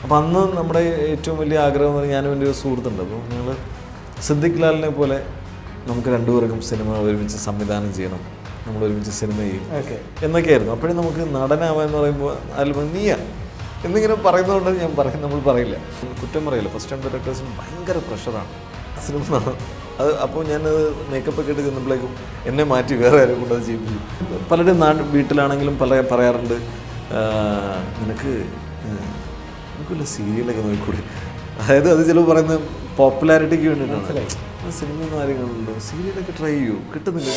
അപ്പോൾ അന്ന് നമ്മുടെ ഏറ്റവും വലിയ ആഗ്രഹം എന്ന് പറഞ്ഞാൽ ഞാനും എൻ്റെ ഒരു സുഹൃത്തുണ്ട് അപ്പോൾ ഞങ്ങൾ സിദ്ദിഖ് ലാലിനെ പോലെ നമുക്ക് രണ്ടുപേർക്കും സിനിമ ഒരുമിച്ച് സംവിധാനം ചെയ്യണം നമ്മൾ ഒരുമിച്ച് സിനിമ ചെയ്യും ഓക്കെ എന്നൊക്കെയായിരുന്നു അപ്പോഴേ നമുക്ക് നടനാവാന്ന് പറയുമ്പോൾ അതിൽ നീയാ എന്നിങ്ങനെ പറയുന്നതുകൊണ്ട് ഞാൻ പറയും നമ്മൾ പറയില്ല കുറ്റം പറയില്ല ഫസ്റ്റ് ടൈം ഡയറക്ടേഴ്സിന് ഭയങ്കര പ്രഷറാണ് സിനിമ നട- അത് അപ്പോൾ ഞാനത് മേക്കപ്പ് ഒക്കെ ഇട്ട് ചെന്നപ്പോഴേക്കും എന്നെ മാറ്റി വേറെ ആരും കൊണ്ട് അത് ചെയ്യിപ്പിച്ചു പലരും നാട് വീട്ടിലാണെങ്കിലും പല പറയാറുണ്ട് "ആ, നിനക്ക് നമുക്കുള്ള സീരിയലൊക്കെ നോക്കിക്കൂടി അതായത് അത് ചിലപ്പോൾ പറയുന്നത് പോപ്പുലാരിറ്റിക്ക് വേണ്ടിയിട്ടാണ് സിനിമ ഒന്നും ആരും കാണുന്നുണ്ടോ സീരിയലൊക്കെ ട്രൈ ചെയ്യൂ കിട്ടുന്നില്ല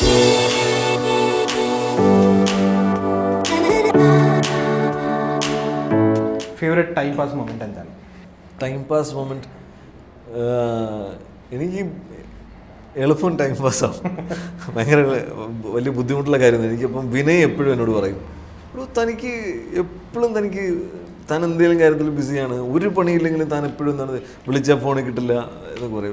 ഫേവറേറ്റ് ടൈം പാസ് മൊമെന്റ് എന്താണ് ടൈം പാസ് മൊമെൻറ്റ് എനിക്ക് എളുപ്പം ടൈം പാസ്സാവും ഭയങ്കര വലിയ ബുദ്ധിമുട്ടുള്ള കാര്യമാണ് എനിക്കിപ്പം വിനയ് എപ്പോഴും എന്നോട് പറയും ഒരു തനിക്ക് എപ്പോഴും തനിക്ക് താൻ എന്തെങ്കിലും കാര്യത്തിൽ ബിസിയാണ് ഒരു പണിയില്ലെങ്കിലും താൻ എപ്പോഴും എന്താണ് വിളിച്ചാൽ ഫോണിൽ കിട്ടില്ല എന്നൊക്കെ പറയും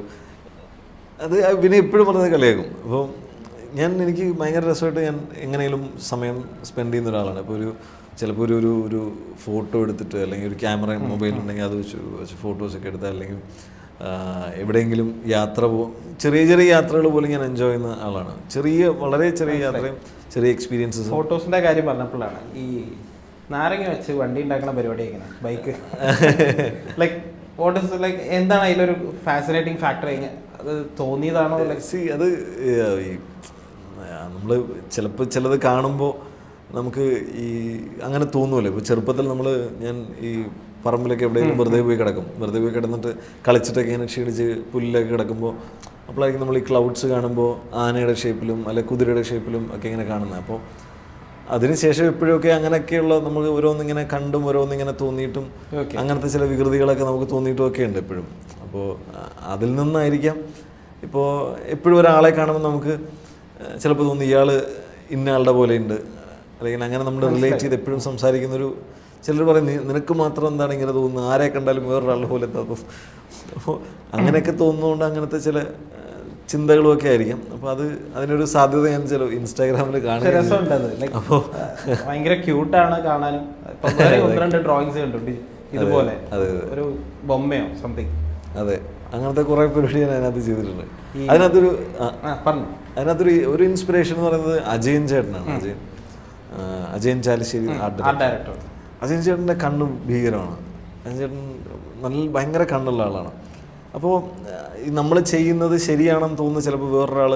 അത് ആ വിനയ് എപ്പോഴും പറഞ്ഞത് കളിയാക്കും അപ്പോൾ ഞാൻ എനിക്ക് ഭയങ്കര രസമായിട്ട് ഞാൻ എങ്ങനെയും സമയം സ്പെൻഡ് ചെയ്യുന്ന ഒരാളാണ് അപ്പോൾ ഒരു ചിലപ്പോൾ ഒരു ഒരു ഒരു ഫോട്ടോ എടുത്തിട്ട് അല്ലെങ്കിൽ ഒരു ക്യാമറ മൊബൈൽ ഉണ്ടെങ്കിൽ അത് വെച്ച് വെച്ച് ഫോട്ടോസൊക്കെ എടുത്താൽ അല്ലെങ്കിൽ ആ, എവിടെയെങ്കിലും യാത്ര പോ ചെറിയ ചെറിയ യാത്രകൾ പോലും ഞാൻ എൻജോയ് ചെയ്യുന്ന ആളാണ് ചെറിയ വളരെ ചെറിയ യാത്രയും ചെറിയ എക്സ്പീരിയൻസസും ഫോട്ടോസിന്റെ കാര്യം പറഞ്ഞപ്പോഴാണ് ഈ നാരങ്ങ വെച്ച് വണ്ടി ഉണ്ടാക്കുന്ന പരിപാടി എങ്ങനെ bike like what is like എന്താണ് അതിലൊരു ഫാസിനേറ്റിംഗ് ഫാക്ടർ അത് തോന്നിയതാണോ ലൈക്ക് സി അത് ഏഹ്, ഈ നമ്മൾ ചിലപ്പോൾ ചിലത് കാണുമ്പോൾ നമുക്ക് ഈ അങ്ങനെ തോന്നുമല്ലോ ഇപ്പോൾ ചെറുപ്പത്തിൽ നമ്മൾ ഞാൻ ഈ പറമ്പിലൊക്കെ എവിടെയെങ്കിലും വെറുതെ പോയി കിടക്കും വെറുതെ പോയി കിടന്നിട്ട് കളിച്ചിട്ടൊക്കെ ഇങ്ങനെ ക്ഷീണിച്ച് പുല്ലൊക്കെ കിടക്കുമ്പോൾ അപ്പോഴായിരിക്കും നമ്മൾ ഈ ക്ലൗഡ്സ് കാണുമ്പോൾ ആനയുടെ ഷേപ്പിലും അല്ലെ കുതിരയുടെ ഷേപ്പിലും ഒക്കെ ഇങ്ങനെ കാണുന്നത് അപ്പോൾ അതിനുശേഷം എപ്പോഴൊക്കെ അങ്ങനെയൊക്കെയുള്ള നമുക്ക് ഓരോന്നിങ്ങനെ കണ്ടും ഓരോന്നിങ്ങനെ തോന്നിയിട്ടും Okay. അങ്ങനത്തെ ചില വികൃതികളൊക്കെ നമുക്ക് തോന്നിയിട്ടും ഒക്കെ ഉണ്ട് എപ്പോഴും അപ്പോൾ അതിൽ നിന്നായിരിക്കാം ഇപ്പോൾ എപ്പോഴും ഒരാളെ കാണുമ്പോൾ നമുക്ക് ചിലപ്പോൾ തോന്നി ഇയാൾ ഇന്ന ആളുടെ പോലെ ഉണ്ട് അല്ലെങ്കിൽ അങ്ങനെ നമ്മൾ റിലേറ്റ് ചെയ്ത് എപ്പോഴും സംസാരിക്കുന്നൊരു ചിലർ പറയും "നീ- നിനക്ക് മാത്രം എന്താണ് ഇങ്ങനെ തോന്നുന്നത് ആരെ കണ്ടാലും വേറൊരാളുടെ പോലെ എന്താ തോന്നുന്നു അപ്പോൾ അങ്ങനെയൊക്കെ തോന്നുന്നതുകൊണ്ട് അങ്ങനത്തെ ചില ഏഹ്, ചിന്തകളും ഒക്കെ ആയിരിക്കാം അപ്പോൾ അത് അതിനൊരു സാധ്യത ഞാൻ ചില ഇൻസ്റ്റാഗ്രാമിൽ പക്ഷെ കാണുന്നത് രസമുണ്ട് അത് ലൈക്ക് ഭയങ്കര ക്യൂട്ടാണ് കാണാനും ഇപ്പൊ വേറെ ഒന്ന് രണ്ട് ഡ്രോയിങ്സ് കണ്ടു ഇതുപോലെ അതെ, ഒരു ബൊമ്മയോ സംതിങ് അതെ അങ്ങനത്തെ കുറേ പരിപാടി ഞാൻ അതിനകത്ത് ചെയ്തിട്ടുണ്ട് അതിനകത്തൊരു ആ, ആ പറഞ്ഞു അതിനകത്തൊരു ഒരു ഇൻസ്പിറേഷൻ എന്ന് പറയുന്നത് അജയൻ ചേട്ടനാണ് അജയൻ ആ, Ajayan Chalissery art art director Ajayan ചേട്ടൻ്റെ കണ്ണ് ഭീകരമാണ് അജയൻ ചേട്ടൻ നല്ല ഭയങ്കര കണ്ണുള്ള ആളാണ് അപ്പോൾ ഈ നമ്മൾ ചെയ്യുന്നത് ശരിയാണെന്ന് തോന്നുന്നു ചിലപ്പോൾ വേറൊരാൾ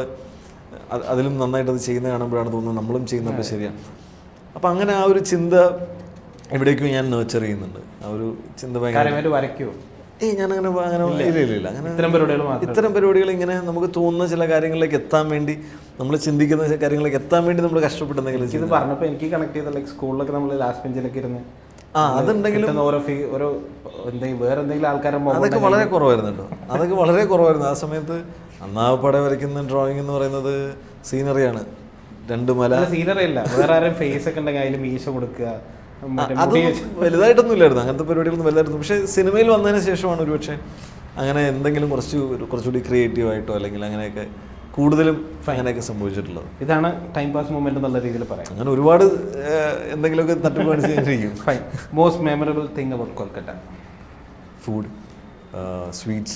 അത് അതിലും നന്നായിട്ട് അത് ചെയ്യുന്ന കാണുമ്പോഴാണ് തോന്നുന്നത് നമ്മളും ചെയ്യുന്നപ്പോൾ ശരിയാണ് അപ്പോൾ അങ്ങനെ ആ ഒരു ചിന്ത എവിടേക്കും ഞാൻ നേർച്ചർ ചെയ്യുന്നുണ്ട് ആ ഒരു ചിന്ത ഭയങ്കര കാര്യമായിട്ട് വരയ്ക്കുമോ ഏയ് ഞാൻ അങ്ങനെ അങ്ങനെ ഇല്ല ഇല്ല ഇല്ല അങ്ങനെ ഇത്തരം പരിപാടികൾ മാത്രം ഇത്തരം പരിപാടികൾ ഇങ്ങനെ നമുക്ക് തോന്നുന്ന ചില കാര്യങ്ങളിലേക്ക് എത്താൻ വേണ്ടി നമ്മൾ ചിന്തിക്കുന്ന ചില കാര്യങ്ങളിലേക്ക് എത്താൻ വേണ്ടി നമ്മൾ കഷ്ടപ്പെടുന്നെങ്കിലും ഇത് പറഞ്ഞപ്പോൾ എനിക്ക് കണക്ട് ചെയ്ത ലൈക്ക് സ്കൂളിലൊക്കെ നമ്മൾ ലാസ്റ്റ് ബെഞ്ചിലൊക്കെ ഇരുന്ന് ആ അതുണ്ടെങ്കിലും കിട്ടുന്ന ഓരോ ഫീ ഓരോ എന്തെങ്കിലും വേറെ എന്തെങ്കിലും ആൾക്കാരെ അതൊക്കെ വളരെ കുറവായിരുന്നു കേട്ടോ അതൊക്കെ വളരെ കുറവായിരുന്നു ആ സമയത്ത് അന്നാവപ്പട വരയ്ക്കുന്ന ഡ്രോയിങ് എന്ന് പറയുന്നത് സീനറിയാണ് രണ്ട് മല സീനറി അല്ല വേറെ ആരും ഫേസ് ഒക്കെ ഉണ്ടെങ്കിൽ അതിൽ മീശ കൊടുക്കുക മറ്റേ അത് മുടി വെച്ച് വലുതായിട്ടൊന്നും ഇല്ലായിരുന്നു അങ്ങനത്തെ പരിപാടികളൊന്നും വലുതായിരുന്നു പക്ഷേ സിനിമയിൽ വന്നതിന് ശേഷമാണ് ഒരുപക്ഷെ അങ്ങനെ എന്തെങ്കിലും കുറച്ച് ഒരു- കുറച്ചുകൂടി ക്രിയേറ്റീവ് ആയിട്ടോ അല്ലെങ്കിൽ അങ്ങനെയൊക്കെ കൂടുതലും അങ്ങനെയൊക്കെ സംഭവിച്ചിട്ടുള്ളത് ഇതാണ് ടൈം പാസ് മൂമെന്റ് എന്നുള്ള രീതിയിൽ പറയാം അങ്ങനെ ഒരുപാട് ഏഹ്, എന്തെങ്കിലുമൊക്കെ തട്ടിപ്പ് കാണിച്ചിരിക്കും fine most memorable thing about Kolkata food, uh, sweets,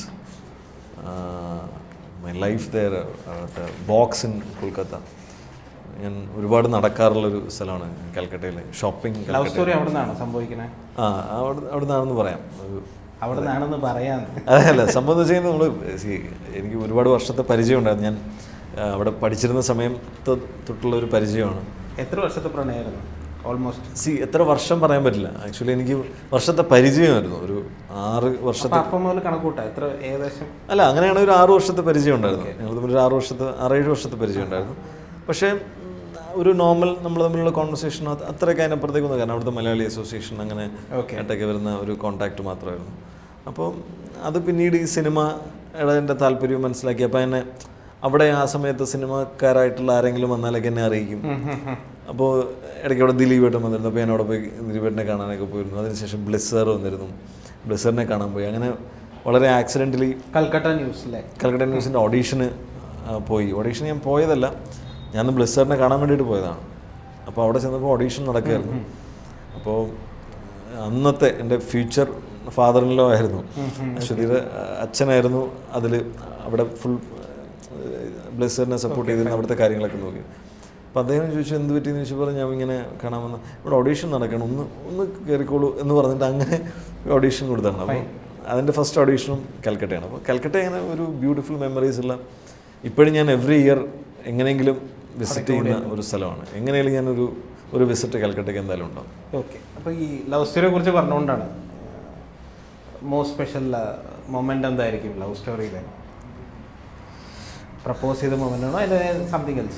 uh, my life there, uh, the walks in Kolkata. ഞാൻ ഒരുപാട് നടക്കാറുള്ളൊരു സ്ഥലമാണ് കൽക്കട്ടയിൽ ഷോപ്പിംഗ് ലവ് സ്റ്റോറി അവിടെ നിന്നാണ് സംഭവിക്കുന്നത് ആ അവിടെ അവിടെ നിന്നാണെന്ന് പറയാം ഒരു അവിടെ നിന്നാണെന്ന് പറയാന്ന് അതല്ല സംഭവം എന്ന് വെച്ച് കഴിഞ്ഞാൽ നമ്മൾ എനിക്ക് ഒരുപാട് വർഷത്തെ പരിചയം ഉണ്ടായിരുന്നു ഞാൻ ആ, അവിടെ പഠിച്ചിരുന്ന സമയത്ത് തൊട്ടുള്ള ഒരു പരിചയമാണ് എത്ര വർഷത്തെ പ്രണയമായിരുന്നു ഓൾമോസ്റ്റ് സി എത്ര വർഷം പറയാൻ പറ്റില്ല ആക്ച്വലി എനിക്ക് വർഷത്തെ പരിചയമായിരുന്നു ഒരു ആറ് വർഷത്തെ അപ്പൊ അപ്പം മുതൽ കണക്കൂട്ടാ എത്ര ഏകദേശം അല്ല അങ്ങനെയാണ് ഒരു ആറ് വർഷത്തെ പരിചയം ഉണ്ടായിരുന്നു ഞങ്ങൾ തമ്മിൽ ഒരു ആറ് വർഷത്തെ ആറേഴ് വർഷത്തെ പരിചയം ഉണ്ടായിരുന്നു പക്ഷേ ഉം, ഒരു നോർമൽ നമ്മൾ തമ്മിലുള്ള കോൺവെർസേഷൻ അത്രയൊക്കെ അതിനപ്പുറത്തേക്കൊന്നും കാരണം അവിടുത്തെ മലയാളി അസോസിയേഷൻ അങ്ങനെ Okay. ആയിട്ടൊക്കെ വരുന്ന ഒരു കോണ്ടാക്ട് മാത്രമായിരുന്നു അപ്പോൾ അത് പിന്നീട് ഈ സിനിമയുടെ എൻ്റെ താല്പര്യവും മനസ്സിലാക്കി അപ്പോൾ എന്നെ അവിടെ ആ സമയത്ത് സിനിമക്കാരായിട്ടുള്ള ആരെങ്കിലും വന്നാലൊക്കെ എന്നെ അറിയിക്കും അപ്പോൾ ഇടയ്ക്ക് അവിടെ ദിലീപേട്ടൻ വന്നിരുന്നു അപ്പോൾ ഞാൻ അവിടെ പോയി ദിലീപേട്ടനെ കാണാനൊക്കെ പോയിരുന്നു അതിനുശേഷം ബ്ലിസ്സർ വന്നിരുന്നു ബ്ലിസ്സറിനെ കാണാൻ പോയി അങ്ങനെ വളരെ ആക്സിഡൻ്റലി കൽക്കട്ട ന്യൂസിലെ കൽക്കട്ട ന്യൂസിൻ്റെ ഓഡീഷന് പോയി ഓഡീഷൻ ഞാൻ പോയതല്ല ഞാൻ ബ്ലിസ്സറിനെ കാണാൻ വേണ്ടിയിട്ട് പോയതാണ് അപ്പോൾ അവിടെ ചെന്നപ്പോൾ ഓഡീഷൻ നടക്കുകയായിരുന്നു അപ്പോൾ അന്നത്തെ എൻ്റെ ഫ്യൂച്ചർ ഫാദറിനിലോ ആയിരുന്നു അശ്വതിയുടെ അച്ഛനായിരുന്നു അതിൽ അവിടെ ഫുൾ ബ്ലെസ്സറിനെ സപ്പോർട്ട് ചെയ്തിരുന്ന അവിടുത്തെ കാര്യങ്ങളൊക്കെ നോക്കി അപ്പോൾ അദ്ദേഹം ചോദിച്ചു എന്ത് പറ്റിയെന്ന് ചോദിച്ചപ്പോൾ ഞാൻ ഇങ്ങനെ കാണാമെന്ന് ഇവിടെ ഓഡീഷൻ നടക്കണം ഒന്ന് ഒന്ന് കയറിക്കോളൂ എന്ന് പറഞ്ഞിട്ട് അങ്ങനെ ഓഡീഷൻ കൊടുത്താണ് അപ്പോൾ അതിൻ്റെ ഫസ്റ്റ് ഓഡീഷനും കൽക്കട്ടയാണ് അപ്പോൾ കൽക്കട്ട അങ്ങനെ ഒരു ബ്യൂട്ടിഫുൾ മെമ്മറീസ് ഉള്ള ഇപ്പോഴും ഞാൻ എവറി ഇയർ എങ്ങനെയെങ്കിലും വിസിറ്റ് ചെയ്യുന്ന ഒരു സ്ഥലമാണ് എങ്ങനെയാലും ഞാനൊരു ഒരു വിസിറ്റ് കൽക്കട്ടയ്ക്ക് എന്തായാലും ഉണ്ടാവും ഓക്കെ അപ്പോൾ ഈ ലവ് സ്റ്റോറിയെ കുറിച്ച് പറഞ്ഞുകൊണ്ടാണ് മോസ്റ്റ് സ്പെഷ്യൽ മൊമെൻ്റ് എന്തായിരിക്കും ലവ് സ്റ്റോറിയിൽ പ്രപ്പോസ് ചെയ്ത മൊമെൻ്റ് ആണോ അതിൻ്റെ സംതിങ് എൽസ്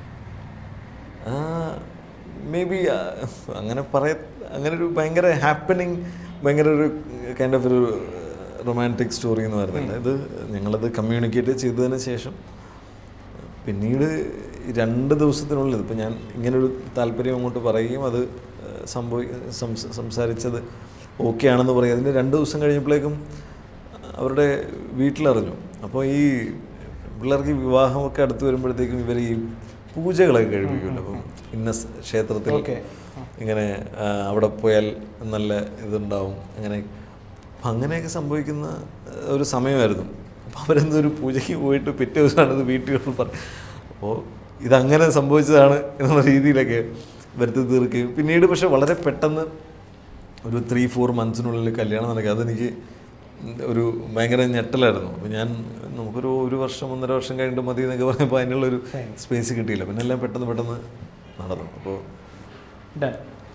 മേ ബി അങ്ങനെ പറയ അങ്ങനെ ഒരു ഭയങ്കര ഹാപ്പനിങ് ഭയങ്കര ഒരു കൈൻഡ് ഓഫ് ഒരു റൊമാൻറ്റിക് സ്റ്റോറി എന്ന് പറയുന്നില്ല ഇത് ഞങ്ങളത് കമ്മ്യൂണിക്കേറ്റ് ചെയ്തതിന് ശേഷം പിന്നീട് രണ്ട് ദിവസത്തിനുള്ളിൽ ഇപ്പം ഞാൻ ഇങ്ങനൊരു താല്പര്യം അങ്ങോട്ട് പറയുകയും അത് സംഭവി സംസ- സംസാരിച്ചത് ഓക്കെ ആണെന്ന് പറയും അതിന് രണ്ട് ദിവസം കഴിഞ്ഞപ്പോഴേക്കും അവരുടെ വീട്ടിലറിഞ്ഞു അപ്പോൾ ഈ പിള്ളേർക്ക് ഈ വിവാഹമൊക്കെ അടുത്ത് വരുമ്പോഴത്തേക്കും ഇവർ ഈ പൂജകളൊക്കെ കഴിപ്പിക്കുമല്ലോ അപ്പം ഇന്ന സ് ക്ഷേത്രത്തിൽ Okay. ഇങ്ങനെ ആ, അവിടെ പോയാൽ നല്ല ഇതുണ്ടാവും അങ്ങനെ അപ്പം അങ്ങനെയൊക്കെ സംഭവിക്കുന്ന ആ, ഒരു സമയമായിരുന്നു അപ്പോൾ അവരെന്തോ ഒരു പൂജയ്ക്ക് പോയിട്ട് പിറ്റേ ദിവസമാണ് ഇത് വീട്ടുകൾ പറഞ്ഞു അപ്പോൾ ഇതങ്ങനെ സംഭവിച്ചതാണ് എന്നുള്ള രീതിയിലൊക്കെ വരുത്തി തീർക്കുകയും പിന്നീട് പക്ഷെ വളരെ പെട്ടെന്ന് ഒരു ത്രീ ഫോർ മന്ത്സിനുള്ളിൽ കല്യാണം നടക്കുക അതെനിക്ക് ഒരു ഭയങ്കര ഞെട്ടലായിരുന്നു അപ്പോൾ ഞാൻ നമുക്കൊരു ഒരു വർഷം ഒന്നര വർഷം കഴിഞ്ഞിട്ട് മതി എന്നൊക്കെ പറഞ്ഞപ്പോൾ അതിനുള്ളൊരു സ്പേസ് കിട്ടിയില്ല പിന്നെ എല്ലാം പെട്ടെന്ന് പെട്ടെന്ന് നടന്നു അപ്പോൾ ഡൺ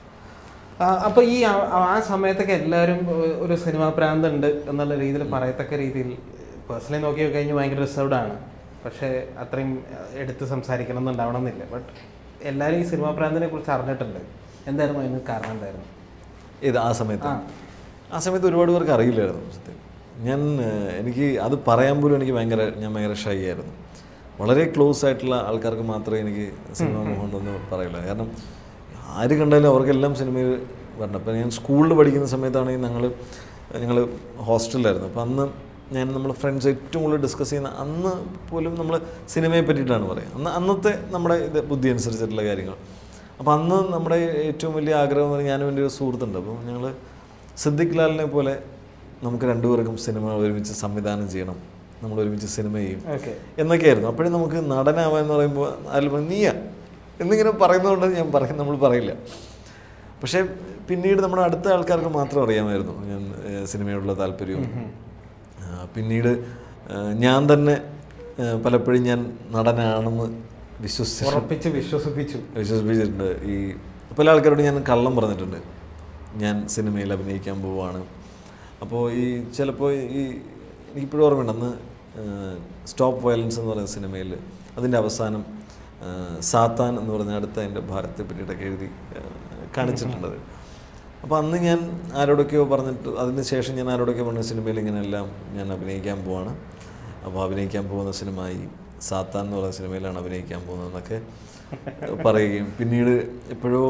അപ്പോൾ ഈ ആ- ആ സമയത്തൊക്കെ എല്ലാവരും ഒ- ഒരു സിനിമാ പ്രാന്ത് ഉണ്ട് എന്നുള്ള രീതിയിൽ പറയത്തക്ക രീതിയിൽ പേഴ്സണലി നോക്കി കഴിഞ്ഞാൽ ഭയങ്കര റിസർവ്ഡ് ആണ് പക്ഷേ അത്രയും അഹ്, എടുത്ത് സംസാരിക്കണം എന്നുണ്ടാവണം എന്നില്ല ബട്ട് എല്ലാവരും ഈ സിനിമാ പ്രാന്തിനെ കുറിച്ച് അറിഞ്ഞിട്ടുണ്ട് എന്തായിരുന്നു അതിന് കാരണം എന്തായിരുന്നു ഇത് ആ സമയത്ത് ആ. ആ സമയത്ത് ഒരുപാട് പേർക്ക് അറിയില്ലായിരുന്നു സത്യം ഞാൻ ഏഹ്, എനിക്ക് അത് പറയാൻ പോലും എനിക്ക് ഭയങ്കര ഞാൻ ഭയങ്കര ഷൈ ആയിരുന്നു വളരെ ക്ലോസ് ആയിട്ടുള്ള ആൾക്കാർക്ക് മാത്രമേ എനിക്ക് സിനിമ മോഹമുണ്ടെന്ന് പറയില്ല കാരണം ആര് കണ്ടാലും അവർക്കെല്ലാം സിനിമയിൽ വരണം അപ്പം ഞാൻ സ്കൂളിൽ പഠിക്കുന്ന സമയത്താണെങ്കിൽ ഞങ്ങൾ ഞങ്ങൾ ഹോസ്റ്റലിലായിരുന്നു അപ്പോൾ അന്ന് ഞാൻ നമ്മൾ ഫ്രണ്ട്സ് ഏറ്റവും കൂടുതൽ ഡിസ്കസ് ചെയ്യുന്ന അന്ന് പോലും നമ്മൾ സിനിമയെ പറ്റിയിട്ടാണ് പറയുക അന്ന് അന്നത്തെ നമ്മുടെ ഇത് ബുദ്ധി അനുസരിച്ചിട്ടുള്ള കാര്യങ്ങൾ അപ്പോൾ അന്ന് നമ്മുടെ ഏറ്റവും വലിയ ആഗ്രഹം എന്ന് പറഞ്ഞാൽ ഞാനും എൻ്റെ ഒരു സുഹൃത്തുണ്ട് അപ്പോൾ ഞങ്ങൾ സിദ്ദിഖ് ലാലിനെ പോലെ നമുക്ക് രണ്ടുപേർക്കും സിനിമ ഒരുമിച്ച് സംവിധാനം ചെയ്യണം നമ്മൾ ഒരുമിച്ച് സിനിമ ചെയ്യും ഓക്കെ എന്നൊക്കെയായിരുന്നു അപ്പോഴും നമുക്ക് നടനാവാന്ന് പറയുമ്പോൾ അതിൽ നീയാ എന്നിങ്ങനെ പറയുന്നതുകൊണ്ട് ഞാൻ പറയും നമ്മൾ പറയില്ല പക്ഷേ പിന്നീട് നമ്മുടെ അടുത്ത ആൾക്കാർക്ക് മാത്രം അറിയാമായിരുന്നു ഞാൻ ഏഹ്, സിനിമയോടുള്ള താല്പര്യവും ആ, പിന്നീട് ആ, ഞാൻ തന്നെ ആ, പലപ്പോഴും ഞാൻ നടനാണെന്ന് വിശ്വസിച്ചു ഉറപ്പിച്ച് വിശ്വസിപ്പിച്ചു വിശ്വസിപ്പിച്ചിട്ടുണ്ട് ഈ പല ആൾക്കാരോട് ഞാൻ കള്ളം പറഞ്ഞിട്ടുണ്ട് ഞാൻ സിനിമയിൽ അഭിനയിക്കാൻ പോവുകയാണ് അപ്പോൾ ഈ ചിലപ്പോൾ ഈ എനിക്കിപ്പോഴും ഓർമ്മയുണ്ട് അന്ന് സ്റ്റോപ്പ് വയലൻസ് എന്ന് പറയുന്ന സിനിമയിൽ അതിൻ്റെ അവസാനം ആ, സാത്താൻ എന്ന് പറഞ്ഞ അടുത്ത എൻ്റെ ഭാരത്തെ പറ്റിയിട്ടൊക്കെ എഴുതി ആ, കാണിച്ചിട്ടുണ്ടത് അപ്പോൾ അന്ന് ഞാൻ ആരോടൊക്കെയോ പറഞ്ഞിട്ട് അതിന് ശേഷം ഞാൻ ആരോടൊക്കെയോ പറഞ്ഞ സിനിമയിൽ ഇങ്ങനെയെല്ലാം ഞാൻ അഭിനയിക്കാൻ പോവാണ് അപ്പോൾ അഭിനയിക്കാൻ പോകുന്ന സിനിമ ഈ സാത്താൻ എന്ന് പറയുന്ന സിനിമയിലാണ് അഭിനയിക്കാൻ പോകുന്നതെന്നൊക്കെ പറയുകയും പിന്നീട് എപ്പോഴോ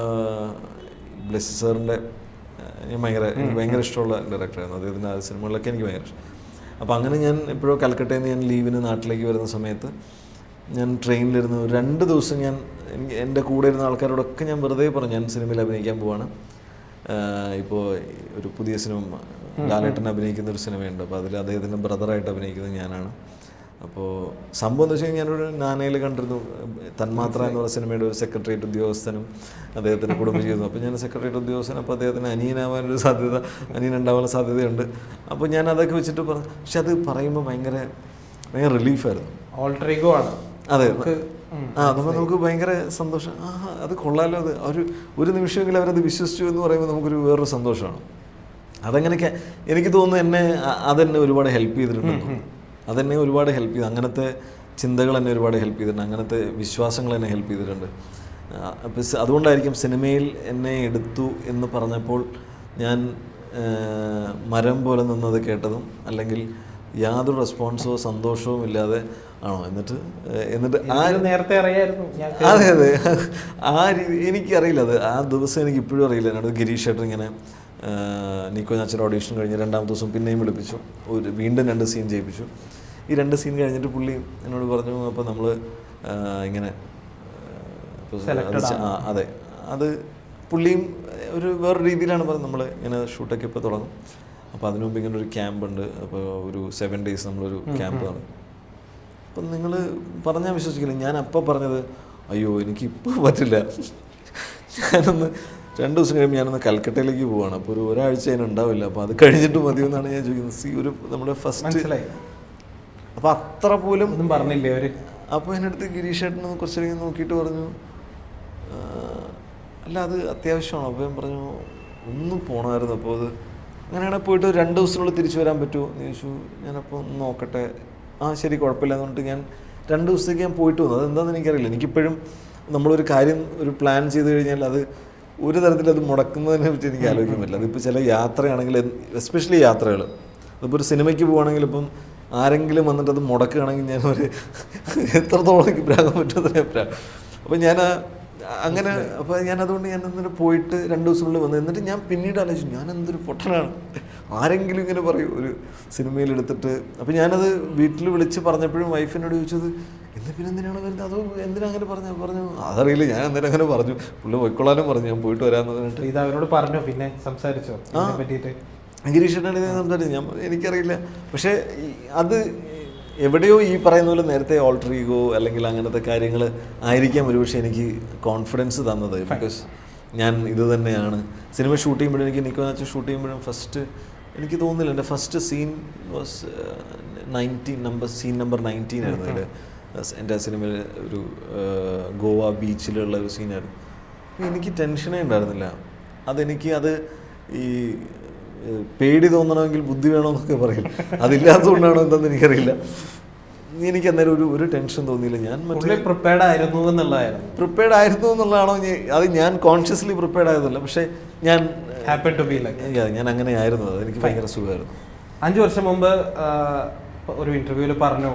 ബ്ലെസ് സാറിൻ്റെ ഞാൻ ഭയങ്കര എനിക്ക് ഭയങ്കര ഇഷ്ടമുള്ള ഡയറക്ടറായിരുന്നു അദ്ദേഹത്തിൻ്റെ ആ സിനിമകളിലൊക്കെ എനിക്ക് ഭയങ്കര ഇഷ്ടം അപ്പോൾ അങ്ങനെ ഞാൻ എപ്പോഴോ കൽക്കട്ടയിൽ നിന്ന് ഞാൻ ലീവിന് നാട്ടിലേക്ക് വരുന്ന സമയത്ത് ഞാൻ ട്രെയിനിലിരുന്ന് ഒരു രണ്ട് ദിവസം ഞാൻ എനിക്ക് എൻ്റെ കൂടെ ഇരുന്ന ആൾക്കാരോടൊക്കെ ഞാൻ വെറുതെ പറഞ്ഞു ഞാൻ സിനിമയിൽ അഭിനയിക്കാൻ പോവാണ് ഇപ്പോൾ ഒരു പുതിയ സിനിമ ലാലേട്ടൻ അഭിനയിക്കുന്ന ഒരു സിനിമയുണ്ട് അപ്പോൾ അതിൽ അദ്ദേഹത്തിൻ്റെ ബ്രദറായിട്ട് അഭിനയിക്കുന്നത് ഞാനാണ് അപ്പോൾ സംഭവം എന്ന് വെച്ച് കഴിഞ്ഞാൽ ഞാനൊരു നാനയിൽ കണ്ടിരുന്നു തന്മാത്ര എന്ന് പറയുന്ന സിനിമയുടെ ഒരു സെക്രട്ടേറിയറ്റ് ഉദ്യോഗസ്ഥനും അദ്ദേഹത്തിന് കുടുംബജീവിതം അപ്പോൾ ഞാൻ സെക്രട്ടേറിയറ്റ് ഉദ്യോഗസ്ഥൻ അപ്പോൾ അദ്ദേഹത്തിന് അനിയനാവാനൊരു സാധ്യത അനിയൻ ഉണ്ടാവാനുള്ള സാധ്യതയുണ്ട് അപ്പോൾ ഞാൻ അതൊക്കെ വെച്ചിട്ട് പറഞ്ഞു പക്ഷെ അത് പറയുമ്പോൾ ഭയങ്കര ഭയങ്കര റിലീഫായിരുന്നു ഓൾട്ടറിഗോ ആണ് അതെ നമുക്ക് ഉം. ആ നമ്മൾ നമുക്ക് ഭയങ്കര സന്തോഷം ആ അത് കൊള്ളാലോ അത് ഒരു ഒരു നിമിഷമെങ്കിലും അവരത് വിശ്വസിച്ചു എന്ന് പറയുമ്പോൾ നമുക്കൊരു വേറൊരു സന്തോഷമാണ് അതങ്ങനെയൊക്കെ എനിക്ക് തോന്നുന്നു എന്നെ അ- അതെന്നെ ഒരുപാട് ഹെൽപ്പ് ചെയ്തിട്ടുണ്ട് അതെന്നെ ഒരുപാട് ഹെൽപ്പ് ചെയ്തു അങ്ങനത്തെ ചിന്തകൾ എന്നെ ഒരുപാട് ഹെൽപ്പ് ചെയ്തിട്ടുണ്ട് അങ്ങനത്തെ വിശ്വാസങ്ങൾ എന്നെ ഹെൽപ്പ് ചെയ്തിട്ടുണ്ട് ആ, അപ്പോൾ സ- അതുകൊണ്ടായിരിക്കും സിനിമയിൽ എന്നെ എടുത്തു എന്ന് പറഞ്ഞപ്പോൾ ഞാൻ ആ, മരം പോലെ നിന്നത് കേട്ടതും അല്ലെങ്കിൽ യാതൊരു റെസ്പോൺസോ സന്തോഷവും ഇല്ലാതെ ആണോ എന്നിട്ട് ആ, എന്നിട്ട് ആ ഇത് നേരത്തെ അറിയായിരുന്നു ഞാൻ അതെ അതെ ആ രീതി എനിക്കറിയില്ല അത് ആ ദിവസം എനിക്ക് ഇപ്പോഴും അറിയില്ല എന്നോട് ഗിരീഷ് ഏട്ടൻ ഇങ്ങനെ ആ, നിക്കോ ഞാച്ചർ ഓഡീഷൻ കഴിഞ്ഞ് രണ്ടാമത്തെ ദിവസം പിന്നെയും വിളിപ്പിച്ചു ഒരു വീണ്ടും രണ്ട് സീൻ ചെയ്യിപ്പിച്ചു ഈ രണ്ട് സീൻ കഴിഞ്ഞിട്ട് പുള്ളി എന്നോട് പറഞ്ഞു അപ്പോൾ നമ്മൾ ഇങ്ങനെ ആ, ഇപ്പൊ അത് ച- ആ, അതെ അത് പുള്ളിയും ഒരു വേറെ രീതിയിലാണ് പറഞ്ഞത് നമ്മൾ ഇങ്ങനെ ഷൂട്ടൊക്കെ ഇപ്പോൾ തുടങ്ങും അപ്പോൾ അതിനു മുമ്പ് ഇങ്ങനെ ഒരു ക്യാമ്പ് ഉണ്ട് അപ്പോൾ ഒരു സെവൻ ഡേയ്സ് നമ്മളൊരു ക്യാമ്പ് ആണ് അപ്പം നിങ്ങൾ പറഞ്ഞാൽ വിശ്വസിക്കില്ല ഞാൻ അപ്പം പറഞ്ഞത് അയ്യോ എനിക്ക് ഇപ്പോൾ പറ്റില്ല ഞാനൊന്ന് രണ്ട് ദിവസം കഴിയുമ്പോൾ ഞാനൊന്ന് കൽക്കട്ടയിലേക്ക് പോവാണ് അപ്പോൾ ഒരു ഒരാഴ്ച അതിന് ഉണ്ടാവില്ല അപ്പോൾ അത് കഴിഞ്ഞിട്ട് മതിയെന്നാണ് ഞാൻ ചോദിക്കുന്നത് സി ഒരു നമ്മുടെ ഫസ്റ്റ് മനസ്സിലായി അപ്പോൾ അത്ര പോലും ഒന്നും പറഞ്ഞില്ലേ അവര് അപ്പോൾ എൻ്റെ അടുത്ത് ഗിരീഷ് ഏട്ടൻ കുറച്ചധികം നോക്കിയിട്ട് പറഞ്ഞു "ആ, അല്ല അത് അത്യാവശ്യമാണോ അപ്പോൾ ഞാൻ പറഞ്ഞു ഒന്ന് പോകണമായിരുന്നു അപ്പോൾ അത് അങ്ങനെയാണെങ്കിൽ പോയിട്ട് ഒരു രണ്ട് ദിവസത്തിനുള്ളിൽ തിരിച്ചു വരാൻ പറ്റുമോ എന്ന് ചോദിച്ചു ഞാനപ്പോൾ ഒന്ന് നോക്കട്ടെ ആ ശരി കുഴപ്പമില്ല എന്ന് പറഞ്ഞിട്ട് ഞാൻ രണ്ട് ദിവസത്തേക്ക് ഞാൻ പോയിട്ട് വന്നു അതെന്താണെന്ന് എനിക്കറിയില്ല എനിക്കിപ്പോഴും നമ്മളൊരു കാര്യം ഒരു പ്ലാൻ ചെയ്ത് കഴിഞ്ഞാൽ അത് ഒരു തരത്തിൽ അത് മുടക്കുന്നതിനെ പറ്റി എനിക്ക് ആലോചിക്കാൻ പറ്റില്ല അതിപ്പോൾ ചില യാത്രയാണെങ്കിൽ എസ്പെഷ്യലി യാത്രകൾ അതിപ്പോൾ ഒരു സിനിമയ്ക്ക് പോവുകയാണെങ്കിൽ ഇപ്പം ആരെങ്കിലും വന്നിട്ട് അത് മുടക്കുകയാണെങ്കിൽ ഞാൻ ഒരു എത്രത്തോളം എനിക്ക് പ്രാകാൻ പറ്റുമെന്ന് ഞാൻ അപ്പം ഞാൻ ആ- അങ്ങനെ അപ്പോൾ ഞാൻ അതുകൊണ്ട് ഞാൻ എന്നിട്ട് പോയിട്ട് രണ്ട് ദിവസത്തിനുള്ളിൽ വന്നു എന്നിട്ട് ഞാൻ പിന്നീട് ആലോചിച്ചു ഞാൻ എന്തൊരു പൊട്ടനാണ് ആരെങ്കിലും ഇങ്ങനെ പറയും ഒരു സിനിമയിൽ എടുത്തിട്ട് അപ്പം ഞാനത് വീട്ടിൽ വിളിച്ച് പറഞ്ഞപ്പോഴും വൈഫിനോട് ചോദിച്ചത് എന്ത് പിന്നെ എന്തിനാണ് വരുന്നത് അതോ എന്തിനാ അങ്ങനെ പറഞ്ഞു പറഞ്ഞു അതറിയില്ല ഞാൻ എന്തിനാ അങ്ങനെ പറഞ്ഞു പുള്ളി പൊയ്ക്കൊള്ളാനും പറഞ്ഞു ഞാൻ പോയിട്ട് വരാമെന്ന് പറഞ്ഞിട്ട് ഇത് അവരോട് പറഞ്ഞോ പിന്നെ സംസാരിച്ചോ ഇതിനെ പറ്റിയിട്ട് ഗിരീഷേട്ടനാണ് ഇത് സംസാരിച്ചത് ഞാൻ എനിക്കറിയില്ല പക്ഷേ ഈ അത് എവിടെയോ ഈ പറയുന്ന പോലെ നേരത്തെ ഓൾട്ടർ ഈഗോ അല്ലെങ്കിൽ അങ്ങനത്തെ കാര്യങ്ങൾ ആയിരിക്കാം ഒരുപക്ഷെ എനിക്ക് കോൺഫിഡൻസ് തന്നത് ബിക്കോസ് ഞാൻ ഇത് തന്നെയാണ് സിനിമ ഷൂട്ട് ചെയ്യുമ്പോഴും എനിക്ക് നിൽക്കുന്ന വെച്ചാൽ ഷൂട്ട് ചെയ്യുമ്പോഴും ഫസ്റ്റ് എനിക്ക് തോന്നുന്നില്ല എൻ്റെ first scene was nineteen number scene number nineteen ആയിരുന്നു അതിൽ എൻ്റെ സിനിമയിൽ ഒരു ആ, ഗോവ ബീച്ചിലുള്ള ഒരു സീനായിരുന്നു എനിക്ക് ടെൻഷനേ ഉണ്ടായിരുന്നില്ല അതെനിക്ക് അത് ഈ ഏഹ്, പേടി തോന്നണമെങ്കിൽ ബുദ്ധി വേണമെന്നൊക്കെ പറയും അതില്ലാത്തതുകൊണ്ടാണോ എന്താണെന്ന് എനിക്കറിയില്ല എനിക്ക് അന്നേരം ഒരു ഒരു ടെൻഷൻ തോന്നിയില്ല ഞാൻ മറ്റേ പുള്ളി പ്രിപ്പയർഡ് ആയിരുന്നു എന്നുള്ളതായിരുന്നു പ്രിപ്പയർഡ് ആയിരുന്നു എന്നുള്ളതാണോ ഞാൻ- അത് ഞാൻ കോൺഷ്യസ്ലി പ്രിപ്പയർഡ് ആയതല്ല പക്ഷേ ഞാൻ ഹാപ്പൻ ടു ബി ലൈക്ക് ഏഹ്, ഞാൻ അങ്ങനെ ആയിരുന്നു അത് എനിക്ക് ഭയങ്കര സുഖമായിരുന്നു അഞ്ച് വർഷം മുമ്പ് ആ, ഒരു ഇന്റർവ്യൂവിൽ പറഞ്ഞു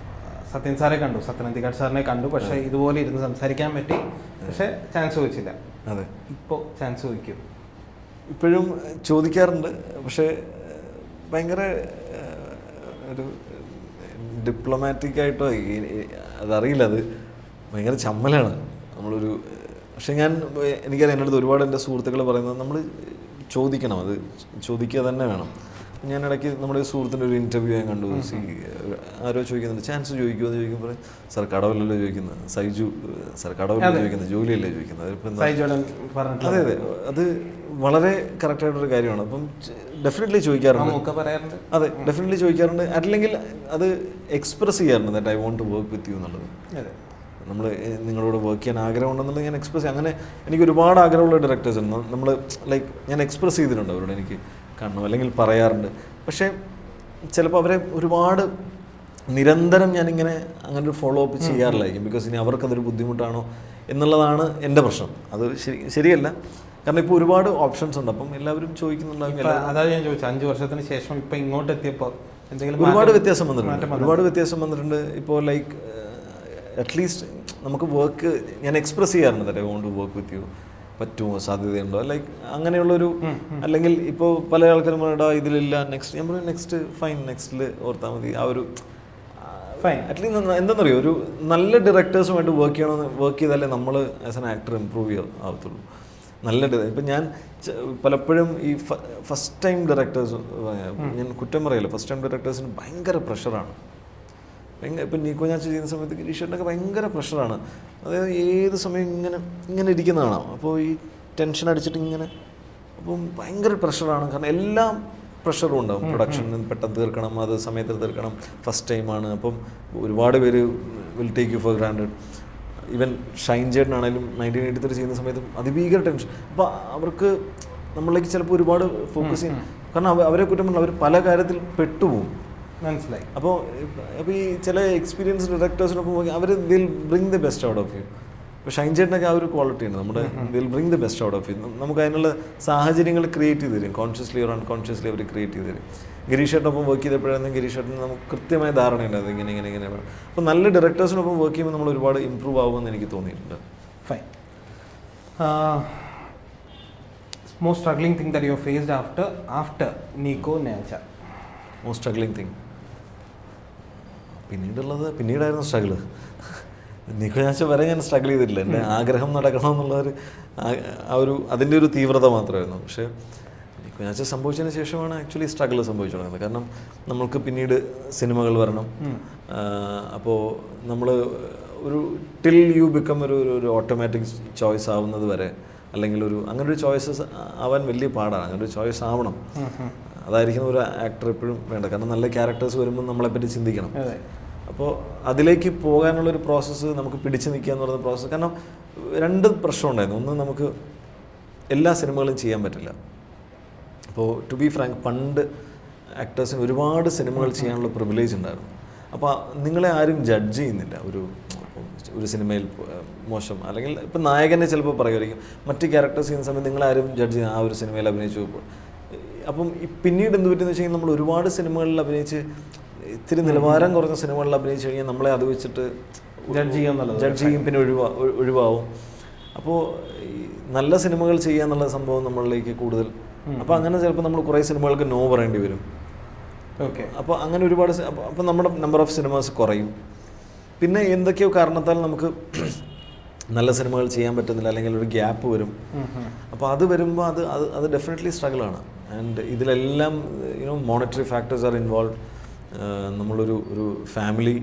സത്യൻ സാറെ കണ്ടു സത്യനന്ദിക്കാട് സാറിനെ കണ്ടു പക്ഷേ ഇതുപോലെ ഇരുന്ന് സംസാരിക്കാൻ പറ്റി പക്ഷേ ചാൻസ് ചോദിച്ചില്ല അതെ ഇപ്പോൾ ചാൻസ് ചോദിക്കും ഇപ്പോഴും ചോദിക്കാറുണ്ട് പക്ഷേ ഏഹ്, ഭയങ്കര ഏഹ്, ഒരു ഡിപ്ലോമാറ്റിക് ആയിട്ടോ ഈ- ഈ- അതറിയില്ല അത് ഭയങ്കര ചമ്മലാണ് നമ്മളൊരു പക്ഷെ ഞാൻ ഏഹ്, എനിക്കറിയാം എൻ്റെ അടുത്ത് ഒരുപാട് എൻ്റെ സുഹൃത്തുക്കൾ പറയുന്നത് നമ്മൾ ചോദിക്കണം അത് ചോദിക്കുക തന്നെ വേണം ഞാൻ ഇടയ്ക്ക് നമ്മുടെ ഒരു സുഹൃത്തിൻ്റെ ഒരു ഇൻ്റർവ്യൂ ഞാൻ കണ്ടു സി ആരോ ചോദിക്കുന്നുണ്ട് ചാൻസ് ചോദിക്കുമോ എന്ന് ചോദിക്കുമ്പോൾ സാർ കടവല്ലല്ലോ ചോദിക്കുന്നത് സൈജു സാർ കടവല്ലല്ലോ ചോദിക്കുന്നത് ജോലിയല്ലേ ചോദിക്കുന്നത് അതിപ്പോൾ എന്താ സൈജോടൻ പറഞ്ഞിട്ടില്ല അതെ അതെ അത് വളരെ കറക്റ്റ് ആയിട്ടൊരു കാര്യമാണ് അപ്പം ഡെഫിനറ്റ്ലി ചോദിക്കാറുണ്ട് നമുക്ക് പറയാറുണ്ട് അതെ ഡെഫിനറ്റ്ലി ചോദിക്കാറുണ്ട് അല്ലെങ്കിൽ അത് എക്സ്പ്രസ് ചെയ്യാറുണ്ട് that I want to work with you എന്നുള്ളത് അതെ നമ്മൾ നിങ്ങളോട് വർക്ക് ചെയ്യാൻ ആഗ്രഹമുണ്ടെന്നുള്ളത് ഞാൻ എക്സ്പ്രസ് അങ്ങനെ എനിക്ക് ഒരുപാട് ആഗ്രഹമുള്ള ഡയറക്ടേഴ്സ് ഉണ്ട് നമ്മൾ ലൈക്ക് ഞാൻ എക്സ്പ്രസ് ചെയ്തിട്ടുണ്ട് അവരോട് എനിക്ക് കാണണം അല്ലെങ്കിൽ പറയാറുണ്ട് പക്ഷേ ചിലപ്പോൾ അവരെ ഒരുപാട് നിരന്തരം ഞാനിങ്ങനെ അങ്ങനെ ഒരു ഫോളോ അപ്പ് ചെയ്യാറില്ലായിരിക്കും ബിക്കോസ് ഇനി അവർക്കതൊരു ബുദ്ധിമുട്ടാണോ എന്നുള്ളതാണ് എൻ്റെ പ്രശ്നം അത് ശരി ശരിയല്ല കാരണം ഇപ്പോൾ ഒരുപാട് ഓപ്ഷൻസ് ഉണ്ട് അപ്പം എല്ലാവരും ചോദിക്കുന്നുണ്ടാകും ഇപ്പൊ അതാണ് ഞാൻ ചോദിച്ചത് അഞ്ച് വർഷത്തിന് ശേഷം ഇപ്പൊ ഇങ്ങോട്ട് എത്തിയപ്പോ എന്തെങ്കിലും ഒരുപാട് മാറ്റം- വ്യത്യാസം വന്നിട്ടുണ്ട് മാറ്റം ഒരുപാട് വ്യത്യാസം വന്നിട്ടുണ്ട് ഇപ്പോൾ ലൈക്ക് അറ്റ്ലീസ്റ്റ് നമുക്ക് വർക്ക് ഞാൻ എക്സ്പ്രസ് ചെയ്യാറുണ്ട് that I want to work with you പറ്റുമോ സാധ്യതയുണ്ടോ ലൈക്ക് അങ്ങനെയുള്ളൊരു അല്ലെങ്കിൽ ഇപ്പോൾ പല ആൾക്കാരും പറയടാ ഇതിലില്ല നെക്സ്റ്റ് ഞാൻ പറയും നെക്സ്റ്റ് ഫൈൻ നെക്സ്റ്റിൽ ഓർത്താൽ മതി ആ ഒരു Fine. അറ്റ്ലീസ്റ്റ് എന്താണെന്നറിയോ ഒരു നല്ല ഡയറക്ടേഴ്സുമായിട്ട് വർക്ക് ചെയ്യണമെന്ന് വർക്ക് ചെയ്താലേ നമ്മൾ ആസ് എൻ ആക്ടർ ഇമ്പ്രൂവ് ചെയ്യാൻ ആവത്തുള്ളൂ നല്ല ഡയറ- ഇപ്പം ഞാൻ ച- പലപ്പോഴും ഈ ഫസ്റ്റ് ടൈം ഡയറക്ടേഴ്സ് ഞാൻ കുറ്റം പറയില്ല ഫസ്റ്റ് ടൈം ഡയറക്ടേഴ്സിന് ഭയങ്കര പ്രഷറാണ് ഭയങ്കര ഇപ്പം നീക്കോ ഞാൻ ചെയ്യുന്ന സമയത്ത് ഗിരീഷേട്ടനൊക്കെ ഭയങ്കര പ്രഷറാണ് അതായത് ഏത് സമയം ഇങ്ങനെ ഇങ്ങനെ ഇരിക്കുന്നതാണ് അപ്പോൾ ഈ ടെൻഷൻ അടിച്ചിട്ട് ഇങ്ങനെ അപ്പം ഭയങ്കര പ്രഷറാണ് കാരണം എല്ലാം പ്രഷറും ഉണ്ടാവും പ്രൊഡക്ഷൻ പെട്ടെന്ന് തീർക്കണം അത് സമയത്ത് തീർക്കണം ഫസ്റ്റ് ടൈമാണ് അപ്പം ഒരുപാട് പേര് will take you for granted even Shine ചേട്ടനാണെങ്കിലും നയൻറ്റീൻ എയ്റ്റി ത്രീ ചെയ്യുന്ന സമയത്ത് അതിഭീകര ടെൻഷൻ അപ്പോൾ അവർക്ക് നമ്മളിലേക്ക് ചിലപ്പോൾ ഒരുപാട് ഫോക്കസ് ചെയ്യും കാരണം അവ- അവരെ കുറ്റം പറഞ്ഞാൽ അവർ പല കാര്യത്തിൽ പെട്ടുപോകും മനസ്സിലായി അപ്പോൾ അപ്പോൾ ഈ ചില എക്സ്പീരിയൻസ് ഡയറക്ടേഴ്സിനൊപ്പം അവർ they'll bring the best out of you ഇപ്പോൾ ഷൈൻ ചേട്ടനൊക്കെ ആ ഒരു ക്വാളിറ്റി ഉണ്ട് നമ്മുടെ they'll bring the best out of you നമുക്ക് അതിനുള്ള സാഹചര്യങ്ങൾ ക്രിയേറ്റ് ചെയ്ത് തരും കോൺഷ്യസ്ലി ഓർ അൺകോൺഷ്യസ്ലി അവർ ക്രിയേറ്റ് ചെയ്ത് തരും ഗിരീഷ് ചേട്ടനൊപ്പം വർക്ക് ചെയ്തപ്പോഴായിരുന്നു ഗിരീഷ് ചേട്ടന് നമുക്ക് കൃത്യമായ ധാരണയുണ്ട് അത് ഇങ്ങനെ ഇങ്ങനെ ഇങ്ങനെ വേണം അപ്പോൾ നല്ല ഡയറക്ടേഴ്സിനൊപ്പം വർക്ക് ചെയ്യുമ്പോൾ നമ്മൾ ഒരുപാട് ഇമ്പ്രൂവ് ആകുമെന്ന് എനിക്ക് തോന്നിയിട്ടുണ്ട് fine most struggling thing that you faced after after നീക്കോ നേച്ച മോസ്റ്റ് സ്ട്രഗ്ലിംഗ് തിങ് പിന്നീടുള്ളത് പിന്നീടായിരുന്നു സ്ട്രഗിള് നിഖുനാച്ച വരെ ഞാൻ സ്ട്രഗിൾ ചെയ്തിട്ടില്ല എൻ്റെ ആഗ്രഹം നടക്കണം എന്നുള്ള ഒരു ആ- ആ ഒരു അതിൻ്റെ ഒരു തീവ്രത മാത്രമായിരുന്നു പക്ഷേ കുഞ്ഞാച്ച സംഭവിച്ചതിന് ശേഷമാണ് ആക്ച്വലി സ്ട്രഗിൾ സംഭവിച്ചു തുടങ്ങുന്നത് കാരണം നമ്മൾക്ക് പിന്നീട് സിനിമകൾ വരണം അപ്പോൾ നമ്മൾ ഒരു ടിൽ യു ബിക്കം ഒരു ഒരു- ഒരു ഓട്ടോമാറ്റിക് ചോയ്സ് ആവുന്നത് വരെ അല്ലെങ്കിൽ ഒരു അങ്ങനെ ഒരു ചോയ്സസ് ആവാൻ വലിയ പാടാണ് അങ്ങനെ ഒരു ചോയ്സ് ആവണം അതായിരിക്കും ഒരു ആക്ടർ എപ്പോഴും വേണ്ട കാരണം നല്ല ക്യാരക്ടേഴ്സ് വരുമ്പോൾ നമ്മളെപ്പറ്റി ചിന്തിക്കണം അതെ അപ്പോൾ അതിലേക്ക് പോകാനുള്ളൊരു പ്രോസസ്സ് നമുക്ക് പിടിച്ചു നിൽക്കുക എന്ന് പറയുന്ന പ്രോസസ്സ് കാരണം രണ്ട് പ്രശ്നം ഉണ്ടായിരുന്നു ഒന്ന് നമുക്ക് എല്ലാ സിനിമകളും ചെയ്യാൻ പറ്റില്ല അപ്പോൾ ടു ബി ഫ്രാങ്ക് പണ്ട് ആക്ടേഴ്സിന് ഒരുപാട് സിനിമകൾ ചെയ്യാനുള്ള പ്രിവിലേജ് ഉണ്ടായിരുന്നു അപ്പോൾ നിങ്ങളെ ആരും ജഡ്ജ് ചെയ്യുന്നില്ല ഒരു ഇപ്പം ഒരു സിനിമയിൽ ഏഹ്, മോശം അല്ലെങ്കിൽ ഇപ്പം നായകനെ ചിലപ്പോൾ പറയുമായിരിക്കും മറ്റ് ക്യാരക്ടേഴ്സ് ചെയ്യുന്ന സമയത്ത് നിങ്ങളാരും ജഡ്ജ് ചെയ്യുന്ന ആ ഒരു സിനിമയിൽ അഭിനയിച്ചു പോകുമ്പോൾ അപ്പം ഈ പിന്നീട് എന്ത് പറ്റുമെന്ന് വെച്ച് കഴിഞ്ഞാൽ നമ്മൾ ഒരുപാട് സിനിമകളിൽ അഭിനയിച്ച് ഇത്തിരി നിലവാരം കുറഞ്ഞ സിനിമകളിൽ അഭിനയിച്ചു കഴിഞ്ഞാൽ നമ്മളെ അത് വെച്ചിട്ട് ജഡ്ജ് ചെയ്യുന്നുള്ളത് ജഡ്ജ് ചെയ്യും പിന്നെ ഒഴിവാ ഒഴി- ഒഴിവാവും അപ്പോൾ ഈ നല്ല സിനിമകൾ ചെയ്യുക എന്നുള്ള സംഭവം നമ്മളിലേക്ക് കൂടുതൽ അപ്പോൾ അങ്ങനെ ചിലപ്പോൾ നമ്മൾ കുറേ സിനിമകൾക്ക് നോ പറയേണ്ടി വരും ഓക്കെ അപ്പോൾ അങ്ങനെ ഒരുപാട് സി- അപ്പോൾ അപ്പോൾ നമ്മുടെ നമ്പർ ഓഫ് സിനിമാസ് കുറയും പിന്നെ എന്തൊക്കെയോ കാരണത്താൽ നമുക്ക് നല്ല സിനിമകൾ ചെയ്യാൻ പറ്റുന്നില്ല അല്ലെങ്കിൽ ഒരു ഗ്യാപ്പ് വരും അപ്പോൾ അത് വരുമ്പോൾ അത് അത് അത് ഡെഫിനറ്റ്ലി സ്ട്രഗിളാണ് ആൻഡ് ഇതിലെല്ലാം you know monetary factors are involve നമ്മളൊരു ഒരു ഫാമിലി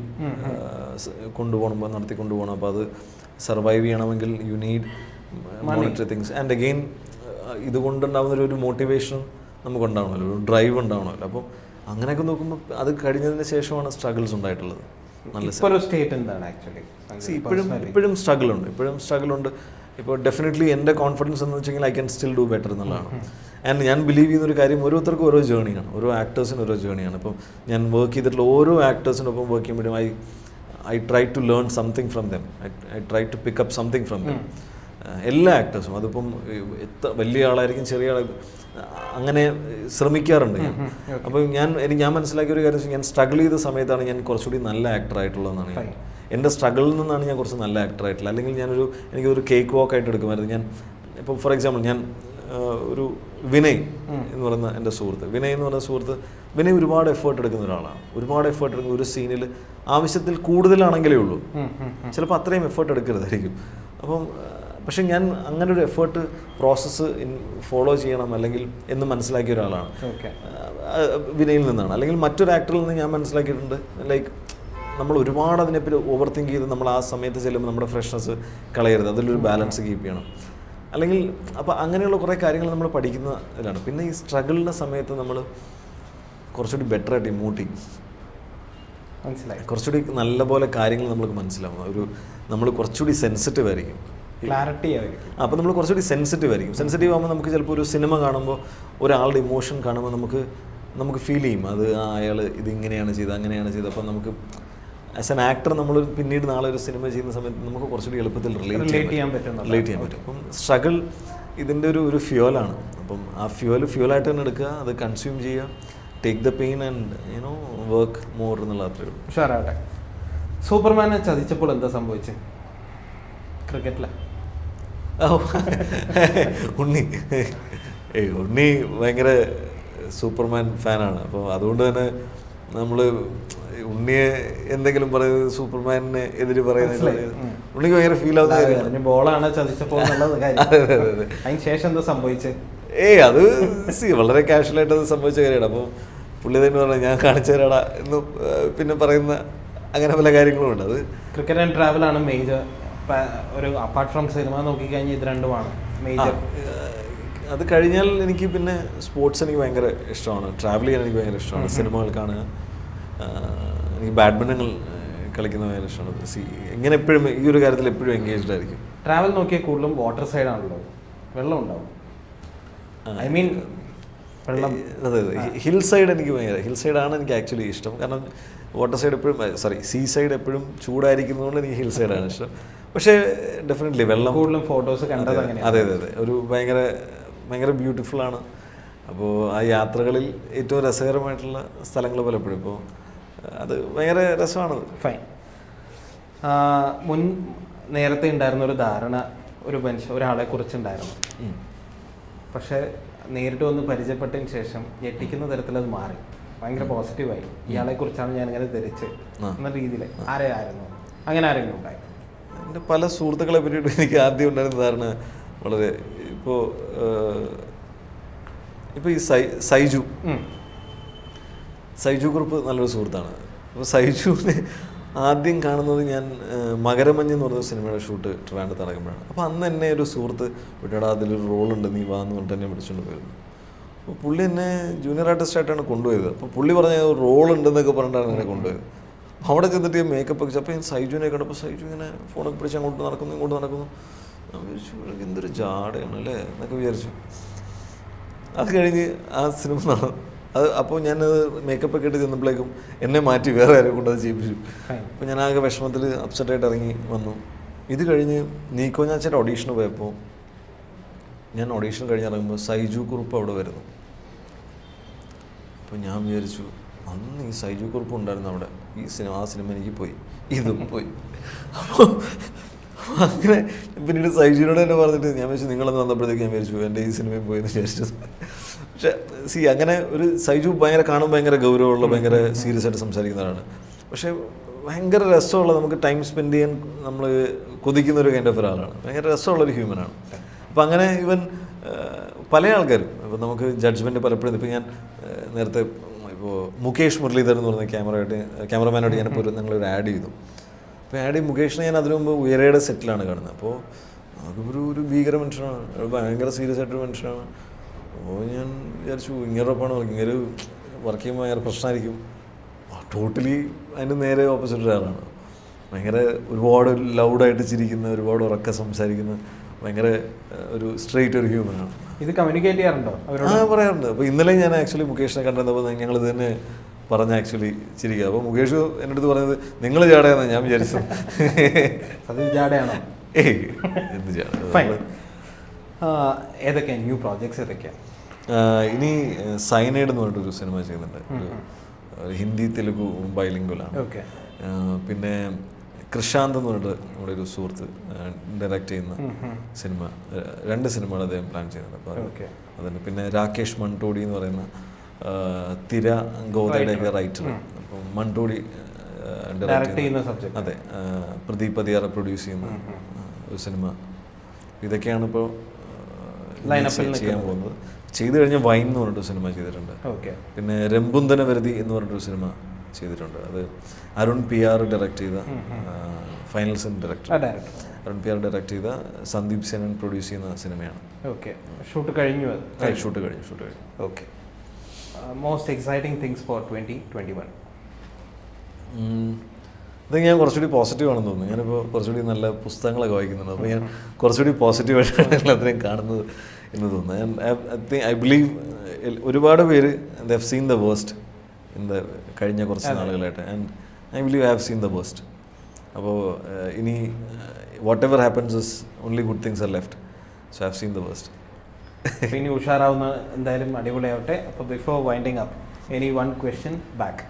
കൊണ്ടുപോകണം നടത്തി കൊണ്ടുപോകണം അപ്പോൾ അത് സർവൈവ് ചെയ്യണമെങ്കിൽ you need monetary things and again ഇതുകൊണ്ടുണ്ടാകുന്ന ഒരു- ഒരു മോട്ടിവേഷൻ നമുക്ക് ഉണ്ടാവണമല്ലോ ഒരു ഡ്രൈവ് ഉണ്ടാവണമല്ലോ അപ്പോൾ അങ്ങനെയൊക്കെ നോക്കുമ്പോൾ അത് കഴിഞ്ഞതിന് ശേഷമാണ് സ്ട്രഗിൾസ് ഉണ്ടായിട്ടുള്ളത് നല്ല ഇപ്പൊ ഒരു സ്റ്റേറ്റ് എന്താണ് ആക്ച്വലി See, ഇപ്പോഴും ഇപ്പോഴും സ്ട്രഗിൾ ഉണ്ട് ഇപ്പോഴും സ്ട്രഗിൾ ഉണ്ട് ഇപ്പോൾ ഡെഫിനറ്റ്ലി എൻ്റെ കോൺഫിഡൻസ് എന്ന് വെച്ചെങ്കിൽ I can still do better എന്നുള്ളതാണ് ആൻഡ് ഞാൻ ബിലീവ് ചെയ്യുന്ന ഒരു കാര്യം ഓരോരുത്തർക്കും ഓരോ ജേണിയാണ് ഓരോ ആക്ടേഴ്സിന് ഓരോ ജേണിയാണ് ഇപ്പം ഞാൻ വർക്ക് ചെയ്തിട്ടുള്ള ഓരോ ആക്ടേഴ്സിനൊപ്പം വർക്ക് ചെയ്യുമ്പോഴും I I try to learn something from them I try to pick up something from them എല്ലാ ആക്ടേഴ്സും അതിപ്പം എത്ര വലിയ ആളായിരിക്കും ചെറിയ ആൾ അങ്ങനെ ശ്രമിക്കാറുണ്ട് ഞാൻ അപ്പോൾ ഞാൻ എനിക്ക് ഞാൻ മനസ്സിലാക്കിയ ഒരു കാര്യം വെച്ചാൽ ഞാൻ സ്ട്രഗിൾ ചെയ്ത സമയത്താണ് ഞാൻ കുറച്ചുകൂടി നല്ല ആക്ടർ ആയിട്ടുള്ളതെന്നാണ് ഞാൻ എൻ്റെ സ്ട്രഗിളിൽ നിന്നാണ് ഞാൻ കുറച്ച് നല്ല ആക്ടർ ആയിട്ടുള്ളത് അല്ലെങ്കിൽ ഞാനൊരു എനിക്കൊരു കേക്ക് വാക്ക് ആയിട്ട് എടുക്കുമായിരുന്നു ഞാൻ ഇപ്പോൾ ഫോർ എക്സാമ്പിൾ ഞാൻ ആ, ഒരു വിനയ് എന്ന് പറയുന്ന എൻ്റെ സുഹൃത്ത് വിനയ് എന്ന് പറയുന്ന സുഹൃത്ത് വിനയ് ഒരുപാട് എഫേർട്ട് എടുക്കുന്ന ഒരാളാണ് ഒരുപാട് എഫേർട്ട് എടുക്കുന്ന ഒരു സീനിൽ ആവശ്യത്തിൽ കൂടുതലാണെങ്കിലേ ഉള്ളൂ ചിലപ്പോൾ അത്രയും എഫേർട്ട് എടുക്കരുതായിരിക്കും അപ്പം ആ, പക്ഷെ ഞാൻ അങ്ങനെ ഒരു എഫേർട്ട് പ്രോസസ്സ് ഫോളോ ചെയ്യണം അല്ലെങ്കിൽ എന്ന് മനസ്സിലാക്കിയ ഒരാളാണ് ഓക്കെ ആ, വിനയിൽ നിന്നാണ് അല്ലെങ്കിൽ മറ്റൊരു ആക്ടറിൽ നിന്ന് ഞാൻ മനസ്സിലാക്കിയിട്ടുണ്ട് ലൈക്ക് നമ്മൾ ഒരുപാട് അതിനെപ്പറ്റി ഓവർ തിങ്ക് ചെയ്ത് നമ്മൾ ആ സമയത്ത് ചെല്ലുമ്പോൾ നമ്മുടെ ഫ്രഷ്നെസ് കളയരുത് അതിലൊരു ബാലൻസ് കീപ്പ് ചെയ്യണം അല്ലെങ്കിൽ അപ്പോൾ അങ്ങനെയുള്ള കുറേ കാര്യങ്ങൾ നമ്മൾ പഠിക്കുന്ന ഇതിലാണ് പിന്നെ ഈ സ്ട്രഗിളിൻ്റെ സമയത്ത് നമ്മൾ കുറച്ചുകൂടി ബെറ്റർ ആയിട്ട് ഇമോട്ട് ചെയ്യും മനസ്സിലായി കുറച്ചുകൂടി നല്ലപോലെ കാര്യങ്ങൾ നമുക്ക് മനസ്സിലാവും ഒരു നമ്മൾ കുറച്ചുകൂടി സെൻസിറ്റീവ് ആയിരിക്കും ക്ലാരിറ്റി ആയിരിക്കും അപ്പോൾ നമ്മൾ കുറച്ചുകൂടി സെൻസിറ്റീവ് ആയിരിക്കും സെൻസിറ്റീവ് ആകുമ്പോൾ നമുക്ക് ചിലപ്പോൾ ഒരു സിനിമ കാണുമ്പോൾ ഒരാളുടെ ഇമോഷൻ കാണുമ്പോൾ നമുക്ക് നമുക്ക് ഫീൽ ചെയ്യും അത് ആ അയാൾ ഇതിങ്ങനെയാണ് ചെയ്തത് അങ്ങനെയാണ് ചെയ്തത് അപ്പോൾ നമുക്ക് ആസ് എൻ ആക്ടർ നമ്മൾ പിന്നീട് നാളെ ഒരു സിനിമ ചെയ്യുന്ന സമയത്ത് നമുക്ക് കുറച്ചുകൂടി എളുപ്പത്തിൽ റിലേറ്റ് റിലേറ്റ് ചെയ്യാൻ പറ്റും റിലേറ്റ് ചെയ്യാൻ പറ്റും അപ്പം സ്ട്രഗിൾ ഇതിൻ്റെ ഒരു ഒരു ഫ്യൂവലാണ് അപ്പം ആ ഫ്യൂവൽ ഫ്യൂവലായിട്ട് തന്നെ എടുക്കുക അത് കൺസ്യൂം ചെയ്യുക take the pain and you know work more എന്നുള്ള അത്രേ ഉള്ളൂ ഉഷാറാവട്ടെ സൂപ്പർമാനെ ചതിച്ചപ്പോൾ എന്താ സംഭവിച്ചത് ക്രിക്കറ്റിലെ ഓ, ഉണ്ണി ഏയ് ഉണ്ണി ഭയങ്കര സൂപ്പർമാൻ ഫാനാണ് അപ്പോൾ അതുകൊണ്ട് തന്നെ നമ്മൾ ഉണ്ണിയെ എന്തെങ്കിലും പറയുന്നത് സൂപ്പർമാനിനെ എതിര് പറയുന്നത് മനസ്സിലായി. ഉം. ഉണ്ണിക്ക് ഭയങ്കര ഫീൽ ആവുന്ന കാര്യമാണ് ബോളാണ് ചതിച്ചപ്പോൾ എന്നുള്ളത് കാര്യം അതെ, അതെ, അതെ. അതിന് ശേഷം എന്താ സംഭവിച്ചത് ഏയ് അത് സി വളരെ കാഷ്വലായിട്ട് അത് സംഭവിച്ച കാര്യമാണ് അപ്പോൾ പുള്ളി തന്നെ പറഞ്ഞു ഞാൻ കാണിച്ചു തരാടാ എന്ന് ഏർ പിന്നെ പറയുന്ന അങ്ങനെ പല കാര്യങ്ങളും ഉണ്ട് അത് ക്രിക്കറ്റ് ആൻഡ് ട്രാവൽ ആണ് മേജർ ഒരു അപ്പാർട്ട് ഫ്രം സിനിമ നോക്കിക്കഴിഞ്ഞാൽ ഇത് രണ്ടുമാണ് മേജർ ആ, അത് കഴിഞ്ഞാൽ എനിക്ക് പിന്നെ സ്പോർട്സ് എനിക്ക് ഭയങ്കര ഇഷ്ടമാണ് ട്രാവൽ ചെയ്യാൻ എനിക്ക് ഭയങ്കര ഇഷ്ടമാണ് സിനിമകൾ കാണുക ആ, എനിക്ക് ബാഡ്മിൻ്റൺ കളിക്കുന്ന ഭയങ്കര ഇഷ്ടമാണ് സി ഇങ്ങനെ എപ്പോഴും ഈ ഒരു കാര്യത്തിൽ എപ്പോഴും എൻഗേജ്ഡ് ആയിരിക്കും ട്രാവൽ നോക്കിയാൽ കൂടുതലും വാട്ടർ സൈഡ് ആണല്ലോ വെള്ളം ഉണ്ടാവും ഐ മീൻ വെള്ളം അതെ അതെ ഹിൽ സൈഡ് എനിക്ക് ഭയങ്കര ഹിൽ സൈഡാണ് എനിക്ക് ആക്ച്വലി ഇഷ്ടം കാരണം വാട്ടർ സൈഡ് എപ്പോഴും സോറി സീ സൈഡ് എപ്പോഴും ചൂടായിരിക്കുന്നതുകൊണ്ട് എനിക്ക് ഹിൽ സൈഡാണ് ഇഷ്ടം പക്ഷേ ഡെഫിനറ്റ്ലി വെള്ളം കൂടുതലും ഫോട്ടോസ് കണ്ടത് അതെ, അങ്ങനെയാണ് അതെ അതെ അതെ ഒരു ഭയങ്കര ഭയങ്കര ബ്യൂട്ടിഫുൾ ആണ് അപ്പോൾ ആ യാത്രകളിൽ ഏറ്റവും രസകരമായിട്ടുള്ള സ്ഥലങ്ങൾ പലപ്പോഴും ഇപ്പോൾ അത് ഭയങ്കര രസമാണത് ഫൈൻ മുൻ നേരത്തെ ഉണ്ടായിരുന്ന ഒരു ധാരണ ഒരു മനുഷ്യ ഒരാളെ കുറിച്ചുണ്ടായിരുന്നു ഉം. പക്ഷേ നേരിട്ട് വന്ന് പരിചയപ്പെട്ടതിന് ശേഷം ഞെട്ടിക്കുന്ന തരത്തിൽ അത് മാറി ഭയങ്കര പോസിറ്റീവായി ഇയാളെ കുറിച്ചാണ് ഞാൻ ഇങ്ങനെ ധരിച്ച് ആ. എന്ന രീതിയിൽ ആരെ ആയിരുന്നു അങ്ങനെ ആരെങ്കിലും ഉണ്ടായി എൻ്റെ പല സുഹൃത്തുക്കളെ പറ്റിയിട്ട് എനിക്ക് ആദ്യം ഉണ്ടായിരുന്ന ധാരണ വളരെ ഇപ്പോൾ ഇപ്പോൾ ഈ സൈ സൈജു ഉം. സൈജു കുറുപ്പ് നല്ലൊരു സുഹൃത്താണ് അപ്പോൾ സൈജുവിനെ ആദ്യം കാണുന്നത് ഞാൻ ആ, മകരമഞ്ഞ് എന്ന് പറഞ്ഞ സിനിമയുടെ ഷൂട്ട് ട്രിവാൻഡ്രത്ത് നടക്കുമ്പോഴാണ് അപ്പോൾ അന്ന് എന്നെ ഒരു സുഹൃത്ത് വിട്ടടാ അതിലൊരു റോളുണ്ട് നീ വാ എന്ന് പറഞ്ഞിട്ട് എന്നെ വിളിച്ചുകൊണ്ട് പോയിരുന്നു അപ്പോൾ പുള്ളി എന്നെ ജൂനിയർ ആർട്ടിസ്റ്റായിട്ടാണ് കൊണ്ടുപോയത് അപ്പോൾ പുള്ളി പറഞ്ഞ റോൾ ഉണ്ടെന്നൊക്കെ പറഞ്ഞിട്ടാണ് എന്നെ കൊണ്ടുപോയത് അവിടെ ചെന്നിട്ട് മേക്കപ്പ് ഒക്കെ അപ്പോൾ ഞാൻ സൈജുവിനെ കണ്ടപ്പോൾ സൈജു ഇങ്ങനെ ഫോണൊക്കെ പിടിച്ച് അങ്ങോട്ട് നടക്കുന്നു ഇങ്ങോട്ട് നടക്കുന്നു ഞാൻ വിചാരിച്ചു "ഇവർക്ക് എന്തൊരു ജാടയാണ് അല്ലേ എന്നൊക്കെ വിചാരിച്ചു അത് കഴിഞ്ഞ് ആ സിനിമ നടന്നു അത് അപ്പോൾ ഞാനത് മേക്കപ്പ് ഒക്കെ ഇട്ട് ചെന്നപ്പോഴേക്കും എന്നെ മാറ്റി വേറെ ആരെ കൊണ്ട് അത് ചെയ്യിപ്പിച്ചു Fine. അപ്പോൾ ഞാൻ ആകെ വിഷമത്തിൽ അപ്സെറ്റായിട്ട് ഇറങ്ങി വന്നു ഇത് കഴിഞ്ഞ് നീക്കോ ഞാച്ചയുടെ ഓഡീഷന് പോയപ്പോൾ ഞാൻ ഓഡീഷൻ കഴിഞ്ഞ് ഇറങ്ങുമ്പോൾ സൈജു കുറുപ്പ് അവിടെ വരുന്നു അപ്പോൾ ഞാൻ വിചാരിച്ചു അന്ന് ഈ സൈജു കുറുപ്പ് ഉണ്ടായിരുന്നു അവിടെ ഈ സിനിമ ആ സിനിമ എനിക്ക് പോയി ഇതും പോയി അപ്പോൾ അങ്ങനെ പിന്നീട് സൈജുവിനോട് തന്നെ പറഞ്ഞിട്ട് ഞാൻ വിചാരിച്ചു നിങ്ങളെന്ന് വന്നപ്പോഴത്തേക്ക് ഞാൻ വിചാരിച്ചു എൻ്റെ ഈ സിനിമയും പോയി എന്ന് വിചാരിച്ചു പക്ഷേ സി അങ്ങനെ ഒരു സൈജു ഭയങ്കര കാണുമ്പോൾ ഭയങ്കര ഗൗരവമുള്ള ഭയങ്കര സീരിയസ് ആയിട്ട് സംസാരിക്കുന്നതാണ് പക്ഷേ ഭയങ്കര രസമുള്ള നമുക്ക് ടൈം സ്പെൻഡ് ചെയ്യാൻ നമ്മൾ കൊതിക്കുന്ന ഒരു കൈൻഡ് ഓഫ് ഒരാളാണ് ഭയങ്കര രസമുള്ള ഒരു ഹ്യൂമനാണ് അപ്പം അങ്ങനെ ഇവൻ പല ആൾക്കാരും ഇപ്പം നമുക്ക് ജഡ്ജ്മെൻറ്റ് പലപ്പോഴും ഇപ്പം ഞാൻ ആ, നേരത്തെ ഇപ്പോൾ മുകേഷ് മുരളീധരൻ എന്ന് പറഞ്ഞ ക്യാമറയായിട്ട് ക്യാമറമാനായിട്ട് ഞാനിപ്പോൾ ഒരു നിങ്ങളൊരു ആഡ് ചെയ്തു അപ്പോൾ ആഡ് ചെയ്ത് മുകേഷിനെ ഞാൻ അതിനു മുമ്പ് ഉയരയുടെ സെറ്റിലാണ് കാണുന്നത് അപ്പോൾ അതൊരു ഒരു ഭീകര മനുഷ്യനാണ് അയാൾ ഭയങ്കര സീരിയസ് ആയിട്ടൊരു മനുഷ്യനാണ് അപ്പോൾ ഞാൻ വിചാരിച്ചു ഇങ്ങനൊപ്പാണ് ഇങ്ങനെ വർക്ക് ചെയ്യുമ്പോൾ ഭയങ്കര പ്രശ്നമായിരിക്കും ടോട്ടലി അതിന് നേരെ ഓപ്പോസിറ്റ് ഒരാളാണ് ഭയങ്കര ഒരുപാട് ലൗഡായിട്ട് ചിരിക്കുന്ന ഒരുപാട് ഉറക്കം സംസാരിക്കുന്ന ഭയങ്കര ഏഹ്, ഒരു സ്ട്രെയിറ്റ് ഒരു ഹ്യൂമനാണ് ഇത് കമ്മ്യൂണിക്കേറ്റ് ചെയ്യാറുണ്ടോ അവരോട് ആ പറയാറുണ്ട് അപ്പോൾ ഇന്നലെ ഞാൻ ആക്ച്വലി മുകേഷിനെ കണ്ടിരുന്നപ്പോൾ ഞങ്ങൾ ഇത് തന്നെ പറഞ്ഞ ആക്ച്വലി ചിരിക്കുക അപ്പോൾ മുകേഷ് എൻ്റെ അടുത്ത് പറഞ്ഞത് നിങ്ങൾ ചാടയെന്ന് ഞാൻ വിചാരിച്ചു അത് ജാടയാണോ ഏയ് എന്ത് ചാട ഫൈൻ ഏതൊക്കെയാ ന്യൂ പ്രോജക്ട്സ് ഏതൊക്കെയാ ആഹ് ഇനി സൈനൈഡ് എന്ന് പറഞ്ഞിട്ടൊരു സിനിമ ചെയ്യുന്നുണ്ട് ഒരു ഒരു ഹിന്ദി തെലുഗു ബൈലിംഗുലാണ് ഓക്കെ പിന്നെ കൃഷാന്ത് എന്ന് പറഞ്ഞിട്ട് നമ്മുടെ ഒരു സുഹൃത്ത് ഡയറക്റ്റ് ചെയ്യുന്ന സിനിമ ആഹ് രണ്ട് സിനിമകൾ അദ്ദേഹം പ്ലാൻ ചെയ്യുന്നുണ്ട് അപ്പോൾ അത് ഓക്കെ അതുണ്ട് പിന്നെ രാകേഷ് മൺടോടി എന്ന് പറയുന്ന ആഹ് തിര ഗോതയുടെയൊക്കെ റൈറ്റർ അപ്പം മൺടോടി ഡയറക്റ്റ് ചെയ്യുന്ന സബ്ജക്ട് അതെ ആഹ് പ്രദീപ് പതിയാറ പ്രൊഡ്യൂസ് ചെയ്യുന്ന ഒരു സിനിമ ഇതൊക്കെയാണ് ഇപ്പോൾ Line-up ൽ ചെയ്യാൻ പോകുന്നത് ചെയ്തു കഴിഞ്ഞ വൈൻ എന്ന് പറഞ്ഞിട്ട് സിനിമ ചെയ്തിട്ടുണ്ട് ഓക്കെ പിന്നെ രംബുന്തന വരുതി എന്ന് പറഞ്ഞിട്ടൊരു സിനിമ ചെയ്തിട്ടുണ്ട് അത് അരുൺ പി ആർ ഡയറക്റ്റ് ചെയ്ത ഫൈനൽ സിൻ ഡയറക്ടർ ആ director Arun P R direct ചെയ്ത സന്ദീപ് സേനൻ പ്രൊഡ്യൂസ് ചെയ്യുന്ന സിനിമയാണ് ഓക്കെ ഷൂട്ട് കഴിഞ്ഞു അത് ഷൂട്ട് കഴിഞ്ഞു ഷൂട്ട് കഴിഞ്ഞു okay most exciting things for twenty twenty one ഉം. ഇത് ഞാൻ കുറച്ചുകൂടി പോസിറ്റീവ് ആണെന്ന് തോന്നുന്നു ഞാനിപ്പോൾ കുറച്ചുകൂടി നല്ല പുസ്തകങ്ങളൊക്കെ വായിക്കുന്നുണ്ട് അപ്പോൾ ഞാൻ കുറച്ചുകൂടി പോസിറ്റീവ് ആയിട്ടാണ് എല്ലാത്തിനെയും കാണുന്നത് എന്ന് തോന്നുന്നു ഞാൻ ഐ ബിലീവ് ഒരുപാട് പേര് they've seen the worst in the കഴിഞ്ഞ കുറച്ച് നാളുകളായിട്ട് and I believe have seen the worst അപ്പോൾ ഇനി whatever happens is only good things are left so have seen the worst പിന്നെ ഉഷാറാവുന്ന എന്തായാലും അടിപൊളിയാവട്ടെ അപ്പോൾ before winding up any one question back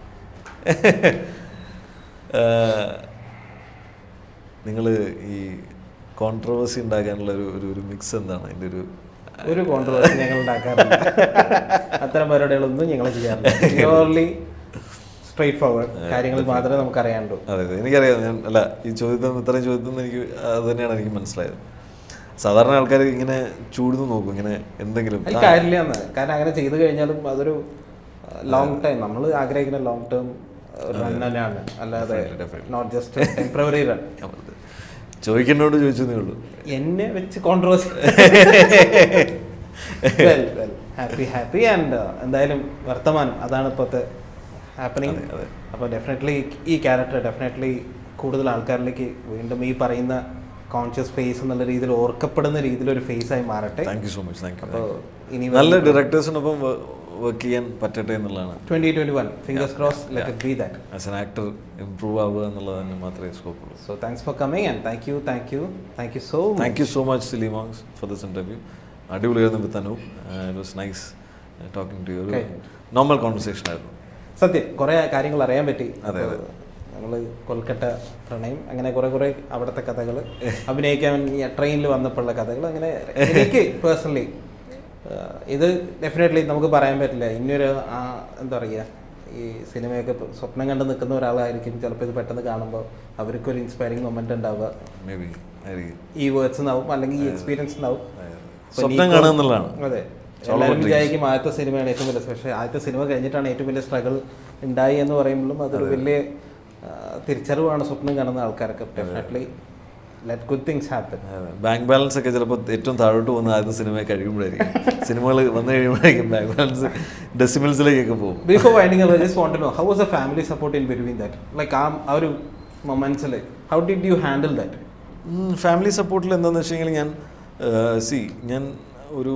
നിങ്ങൾ ഈ കോൺട്രവേഴ്സി ഉണ്ടാക്കാനുള്ള ഒരു ഒരു ഒരു മിക്സ് എന്താണ് അതിൻ്റെ ഒരു ഒരു കോൺട്രവേഴ്സി ഞങ്ങൾ ഉണ്ടാക്കാറില്ല അത്തരം പരിപാടികളൊന്നും ഞങ്ങൾ ചെയ്യാറില്ല പ്യുവർലി സ്ട്രേറ്റ് ഫോർവേഡ് കാര്യങ്ങൾ മാത്രമേ നമുക്ക് അറിയാണ്ടൂ അതെ അതെ എനിക്കറിയാം ഞാൻ അല്ല ഈ ചോദ്യത്തിൽ നിന്ന് ഇത്രയും ചോദ്യത്തിൽ നിന്ന് എനിക്ക് അത് തന്നെയാണ് എനിക്ക് മനസ്സിലായത് സാധാരണ ആൾക്കാർ ഇങ്ങനെ ചൂടുന്ന് നോക്കും ഇങ്ങനെ എന്തെങ്കിലും അതിൽ കാര്യമില്ല എന്ന് കാരണം അങ്ങനെ ചെയ്തു കഴിഞ്ഞാലും അതൊരു ലോങ് ടൈം നമ്മൾ ആഗ്രഹിക്കുന്ന ലോങ് ടേം റൺ തന്നെയാണ് അല്ലാതെ Definitely, definitely. Not just temporary run ഞാൻ പറഞ്ഞത്. ചോദിക്കേണ്ടോണ്ട് ചോദിച്ചതേ ഉള്ളൂ എന്നെ വെച്ച് കോൺട്രവേഴ്സി ഹാപ്പി ഹാപ്പി ആൻഡ് എന്തായാലും വർത്തമാനം അതാണ് ഇപ്പോഴത്തെ ഹാപ്പനിങ് അതെ, അതെ. അപ്പോൾ ഡെഫിനറ്റ്ലി ഈ ക്യാരക്ടർ ഡെഫിനറ്റ്ലി കൂടുതൽ ആൾക്കാരിലേക്ക് വീണ്ടും ഈ പറയുന്ന കോൺഷ്യസ് ഫേസ് എന്നുള്ള രീതിയിൽ ഓർക്കപ്പെടുന്ന രീതിയിൽ ഒരു ഫേസ് ആയി മാറട്ടെ thank you so much thank അപ്പോൾ യു ഇനി നല്ല ഡയറക്ടേഴ്സിനൊപ്പം വർക്ക് ചെയ്യാൻ പറ്റട്ടെ എന്നുള്ളതാണ് twenty twenty one fingers cross let it be that as an actor improve ആവുക എന്നുള്ളത് തന്നെ മാത്രമേ സ്കോപ്പ് ഉള്ളൂ so thanks for coming and thank you thank you thank you so thank you so much Silly Monks for this interview അടിപൊളിയായിരുന്നു with Anoop it was nice talking to you ഒരു Okay. Normal conversation ആയിരുന്നു സത്യം കുറേ കാര്യങ്ങൾ അറിയാൻ പറ്റി അതെ, അതെ. നമ്മൾ കൊൽക്കട്ട പ്രണയം അങ്ങനെ കുറേ കുറേ അവിടുത്തെ കഥകൾ അഭിനയിക്കാൻ ഈ ട്രെയിനിൽ വന്നപ്പോഴുള്ള കഥകൾ അങ്ങനെ എനിക്ക് പേഴ്സണലി ഇത് ഡെഫിനറ്റ്ലി നമുക്ക് പറയാൻ പറ്റില്ല ഇനിയൊരു ആ, എന്താ പറയുക ഈ സിനിമയൊക്കെ ഇപ്പൊ സ്വപ്നം കണ്ട് നിൽക്കുന്ന ഒരാളായിരിക്കും ചിലപ്പോൾ ഇത് പെട്ടെന്ന് കാണുമ്പോൾ അവർക്കൊരു ഇൻസ്പയറിംഗ് മൊമെന്റ് ഉണ്ടാവുക മേ ബി ആയിരിക്കും ഈ വേർഡ്സ് ഉണ്ടാവും അല്ലെങ്കിൽ ഈ എക്സ്പീരിയൻസ് ഉണ്ടാവും ഇപ്പൊ സ്വപ്നം നീക്കോ- കാണുക എന്നുള്ളതാണ് അതെ എല്ലാവരും വിചാരിക്കും ആദ്യത്തെ സിനിമയാണ് ഏറ്റവും വലിയ പക്ഷേ ആദ്യത്തെ സിനിമ കഴിഞ്ഞിട്ടാണ് ഏറ്റവും വലിയ സ്ട്രഗിൾ ഉണ്ടായി എന്ന് പറയുമ്പോഴും അതൊരു വലിയ ആ, തിരിച്ചറിവാണ് സ്വപ്നം കാണുന്ന ആൾക്കാർക്ക് definitely let good things happen bank balance ഒക്കെ ചിലപ്പോൾ ഏറ്റവും താഴോട്ട് പോകുന്ന ആദ്യത്തെ സിനിമ കഴിയുമ്പോഴായിരിക്കും സിനിമകൾ വന്നു കഴിയുമ്പോഴായിരിക്കും ബാങ്ക് ബാലൻസ് ഡെസിമൽസിലേക്കൊക്കെ പോകും before winding I just want know how was a family support in between that like ആ ആ ഒരു മൊമെന്റ്സിൽ how did you handle that family സപ്പോർട്ടിൽ എന്താണെന്ന് വെച്ച് കഴിഞ്ഞാൽ ഞാൻ സി ഞാൻ ഒരു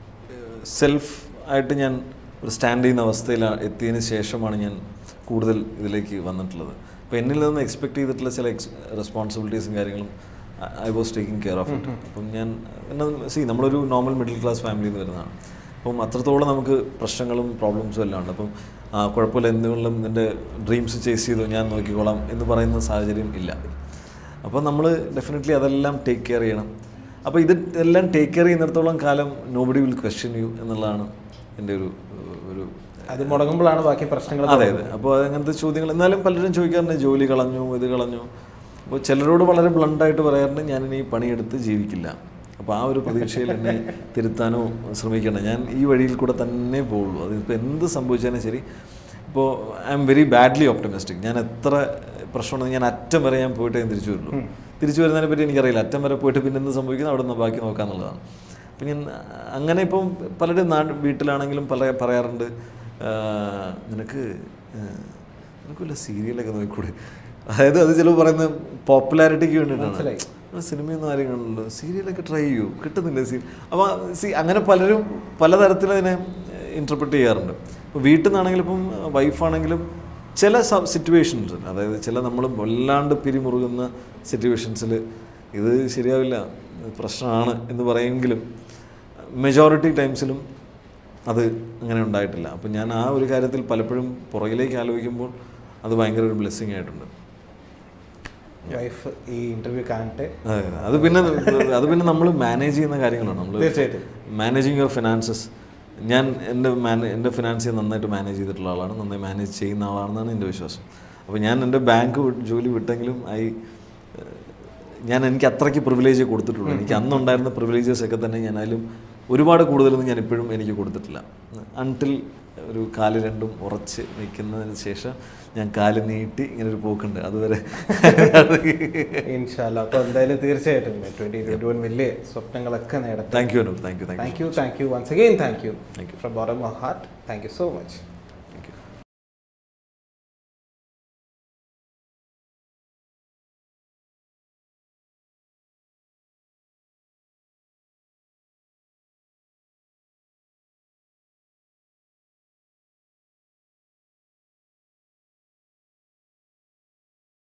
സെൽഫ് ആയിട്ട് ഞാൻ ഒരു സ്റ്റാൻഡ് ചെയ്യുന്ന അവസ്ഥയിൽ എത്തിയതിന് ശേഷമാണ് ഞാൻ കൂടുതൽ ഇതിലേക്ക് വന്നിട്ടുള്ളത് അപ്പോൾ എന്നിൽ നിന്ന് എക്സ്പെക്ട് ചെയ്തിട്ടുള്ള ചില എക്സ് റെസ്പോൺസിബിലിറ്റീസും കാര്യങ്ങളും I was taking care of it അപ്പം ഞാൻ എന്നാ സി നമ്മളൊരു നോർമൽ മിഡിൽ ക്ലാസ് ഫാമിലിയിൽ നിന്ന് വരുന്നതാണ് അപ്പം അത്രത്തോളം നമുക്ക് പ്രശ്നങ്ങളും പ്രോബ്ലംസും എല്ലാം ഉണ്ട് അപ്പം ആ, കുഴപ്പമില്ല എന്തുകൊണ്ടും നിൻ്റെ ഡ്രീംസ് ചേസ് ചെയ്തു ഞാൻ നോക്കിക്കോളാം എന്ന് പറയുന്ന സാഹചര്യം ഇല്ല അപ്പോൾ നമ്മൾ ഡെഫിനറ്റ്ലി അതെല്ലാം ടേക്ക് കെയർ ചെയ്യണം അപ്പോൾ ഇത് എല്ലാം ടേക്ക് കെയർ ചെയ്യുന്നിടത്തോളം കാലം നോബഡി വിൽ ക്വസ്റ്റ്യൻ യു എന്നുള്ളതാണ് എൻ്റെ ഒരു ഒരു അത് മുടങ്ങുമ്പോഴാണ് ബാക്കി പ്രശ്നങ്ങൾ അതെ അതെ അപ്പോൾ അങ്ങനത്തെ ചോദ്യങ്ങൾ എന്നാലും പലരും ചോദിക്കാറുണ്ട് ജോലി കളഞ്ഞു ഇത് കളഞ്ഞു അപ്പോൾ ചിലരോട് വളരെ ബ്ലണ്ടായിട്ട് പറയാറുണ്ട് ഞാനിനി പണിയെടുത്ത് ജീവിക്കില്ല അപ്പോൾ ആ ഒരു പ്രതീക്ഷയിൽ എന്നെ തിരുത്താനോ ശ്രമിക്കണം ഞാൻ ഈ വഴിയിൽ കൂടെ തന്നെ പോകുള്ളൂ അതിപ്പോൾ എന്ത് സംഭവിച്ചാലും ശരി ഇപ്പോൾ I'm very badly optimistic ഞാൻ എത്ര പ്രശ്നമുണ്ടെന്ന് ഞാൻ അറ്റം വരെ ഞാൻ പോയിട്ട് ഞാൻ തിരിച്ചു വരുള്ളൂ തിരിച്ചു വരുന്നതിനെ പറ്റി എനിക്കറിയില്ല അറ്റം വരെ പോയിട്ട് പിന്നെ എന്ത് സംഭവിക്കുന്നു അവിടെ നിന്ന് ബാക്കി നോക്കാന്നുള്ളതാണ് അപ്പം ഞാൻ അങ്ങനെ ഇപ്പം പലരും നാട് വീട്ടിലാണെങ്കിലും പല പറയാറുണ്ട് "ആ, നിനക്ക് ആ, നിനക്ക് വല്ല സീരിയലൊക്കെ നോക്കിക്കൂടെ അതായത് അത് ചിലപ്പോൾ പറയുന്നത് പോപ്പുലാരിറ്റിക്ക് വേണ്ടിയിട്ടാണ് മനസ്സിലായി. ആ, സിനിമയൊന്നും ആരും കാണുന്നുള്ളൂ സീരിയലൊക്കെ ട്രൈ ചെയ്യൂ കിട്ടുന്നില്ല സീ അപ്പോൾ സി അങ്ങനെ പലരും പലതരത്തിൽ അതിനെ ഇൻ്റർപ്രറ്റ് ചെയ്യാറുണ്ട് ഇപ്പോൾ വീട്ടിൽ നിന്നാണെങ്കിലും ഇപ്പം വൈഫാണെങ്കിലും ചില സിറ്റുവേഷൻസ് അതായത് ചില നമ്മൾ വല്ലാണ്ട് പിരിമുറുകുന്ന സിറ്റുവേഷൻസിൽ ഇത് ശരിയാവില്ല ഇത് പ്രശ്നമാണ് എന്ന് പറയുമെങ്കിലും മെജോറിറ്റി ടൈംസിലും അത് അങ്ങനെ ഉണ്ടായിട്ടില്ല അപ്പം ഞാൻ ആ ഒരു കാര്യത്തിൽ പലപ്പോഴും പുറകിലേക്ക് ആലോചിക്കുമ്പോൾ അത് ഭയങ്കര ഒരു ബ്ലെസ്സിങ് ആയിട്ടുണ്ട് വൈഫ് ഈ ഇന്റർവ്യൂ കാണട്ടെ അതെ അതെ. അത് പിന്നെ അത് പിന്നെ നമ്മൾ മാനേജ് ചെയ്യുന്ന കാര്യങ്ങളാണ് നമ്മൾ തീർച്ചയായിട്ടും മാനേജിങ് യുവർ ഫിനാൻസസ് ഞാൻ എൻ്റെ മാന എൻ്റെ ഫിനാൻസിയെ നന്നായിട്ട് മാനേജ് ചെയ്തിട്ടുള്ള ആളാണ് നന്നായി മാനേജ് ചെയ്യുന്ന ആളാണെന്നാണ് എൻ്റെ വിശ്വാസം അപ്പോൾ ഞാൻ എൻ്റെ ബാങ്ക് വി- ജോലി വിട്ടെങ്കിലും ഐ ഞാൻ എനിക്ക് അത്രയ്ക്ക് പ്രിവിലേജ് കൊടുത്തിട്ടുള്ളൂ എനിക്ക് അന്നുണ്ടായിരുന്ന പ്രിവിലേജസ് ഒക്കെ തന്നെ ഞാൻ അതിലും ഒരുപാട് കൂടുതലൊന്നും ഞാൻ ഇപ്പോഴും എനിക്ക് കൊടുത്തിട്ടില്ല അൺടിൽ ഒരു കാല് രണ്ടും ഉറച്ച് നിൽക്കുന്നതിന് ശേഷം ഞാൻ കാല് നീട്ടി ഇങ്ങനെ ഒരു പോക്കുണ്ട് അതുവരെ ഇൻഷാല്ല അപ്പോൾ എന്തായാലും തീർച്ചയായിട്ടും ട്വന്റി ട്വന്റി വൺ വലിയ സ്വപ്നങ്ങളൊക്കെ നേടട്ടെ thank you Anu thank you thank you thank you thank you once again thank you Thank you. From bottom of heart thank you so much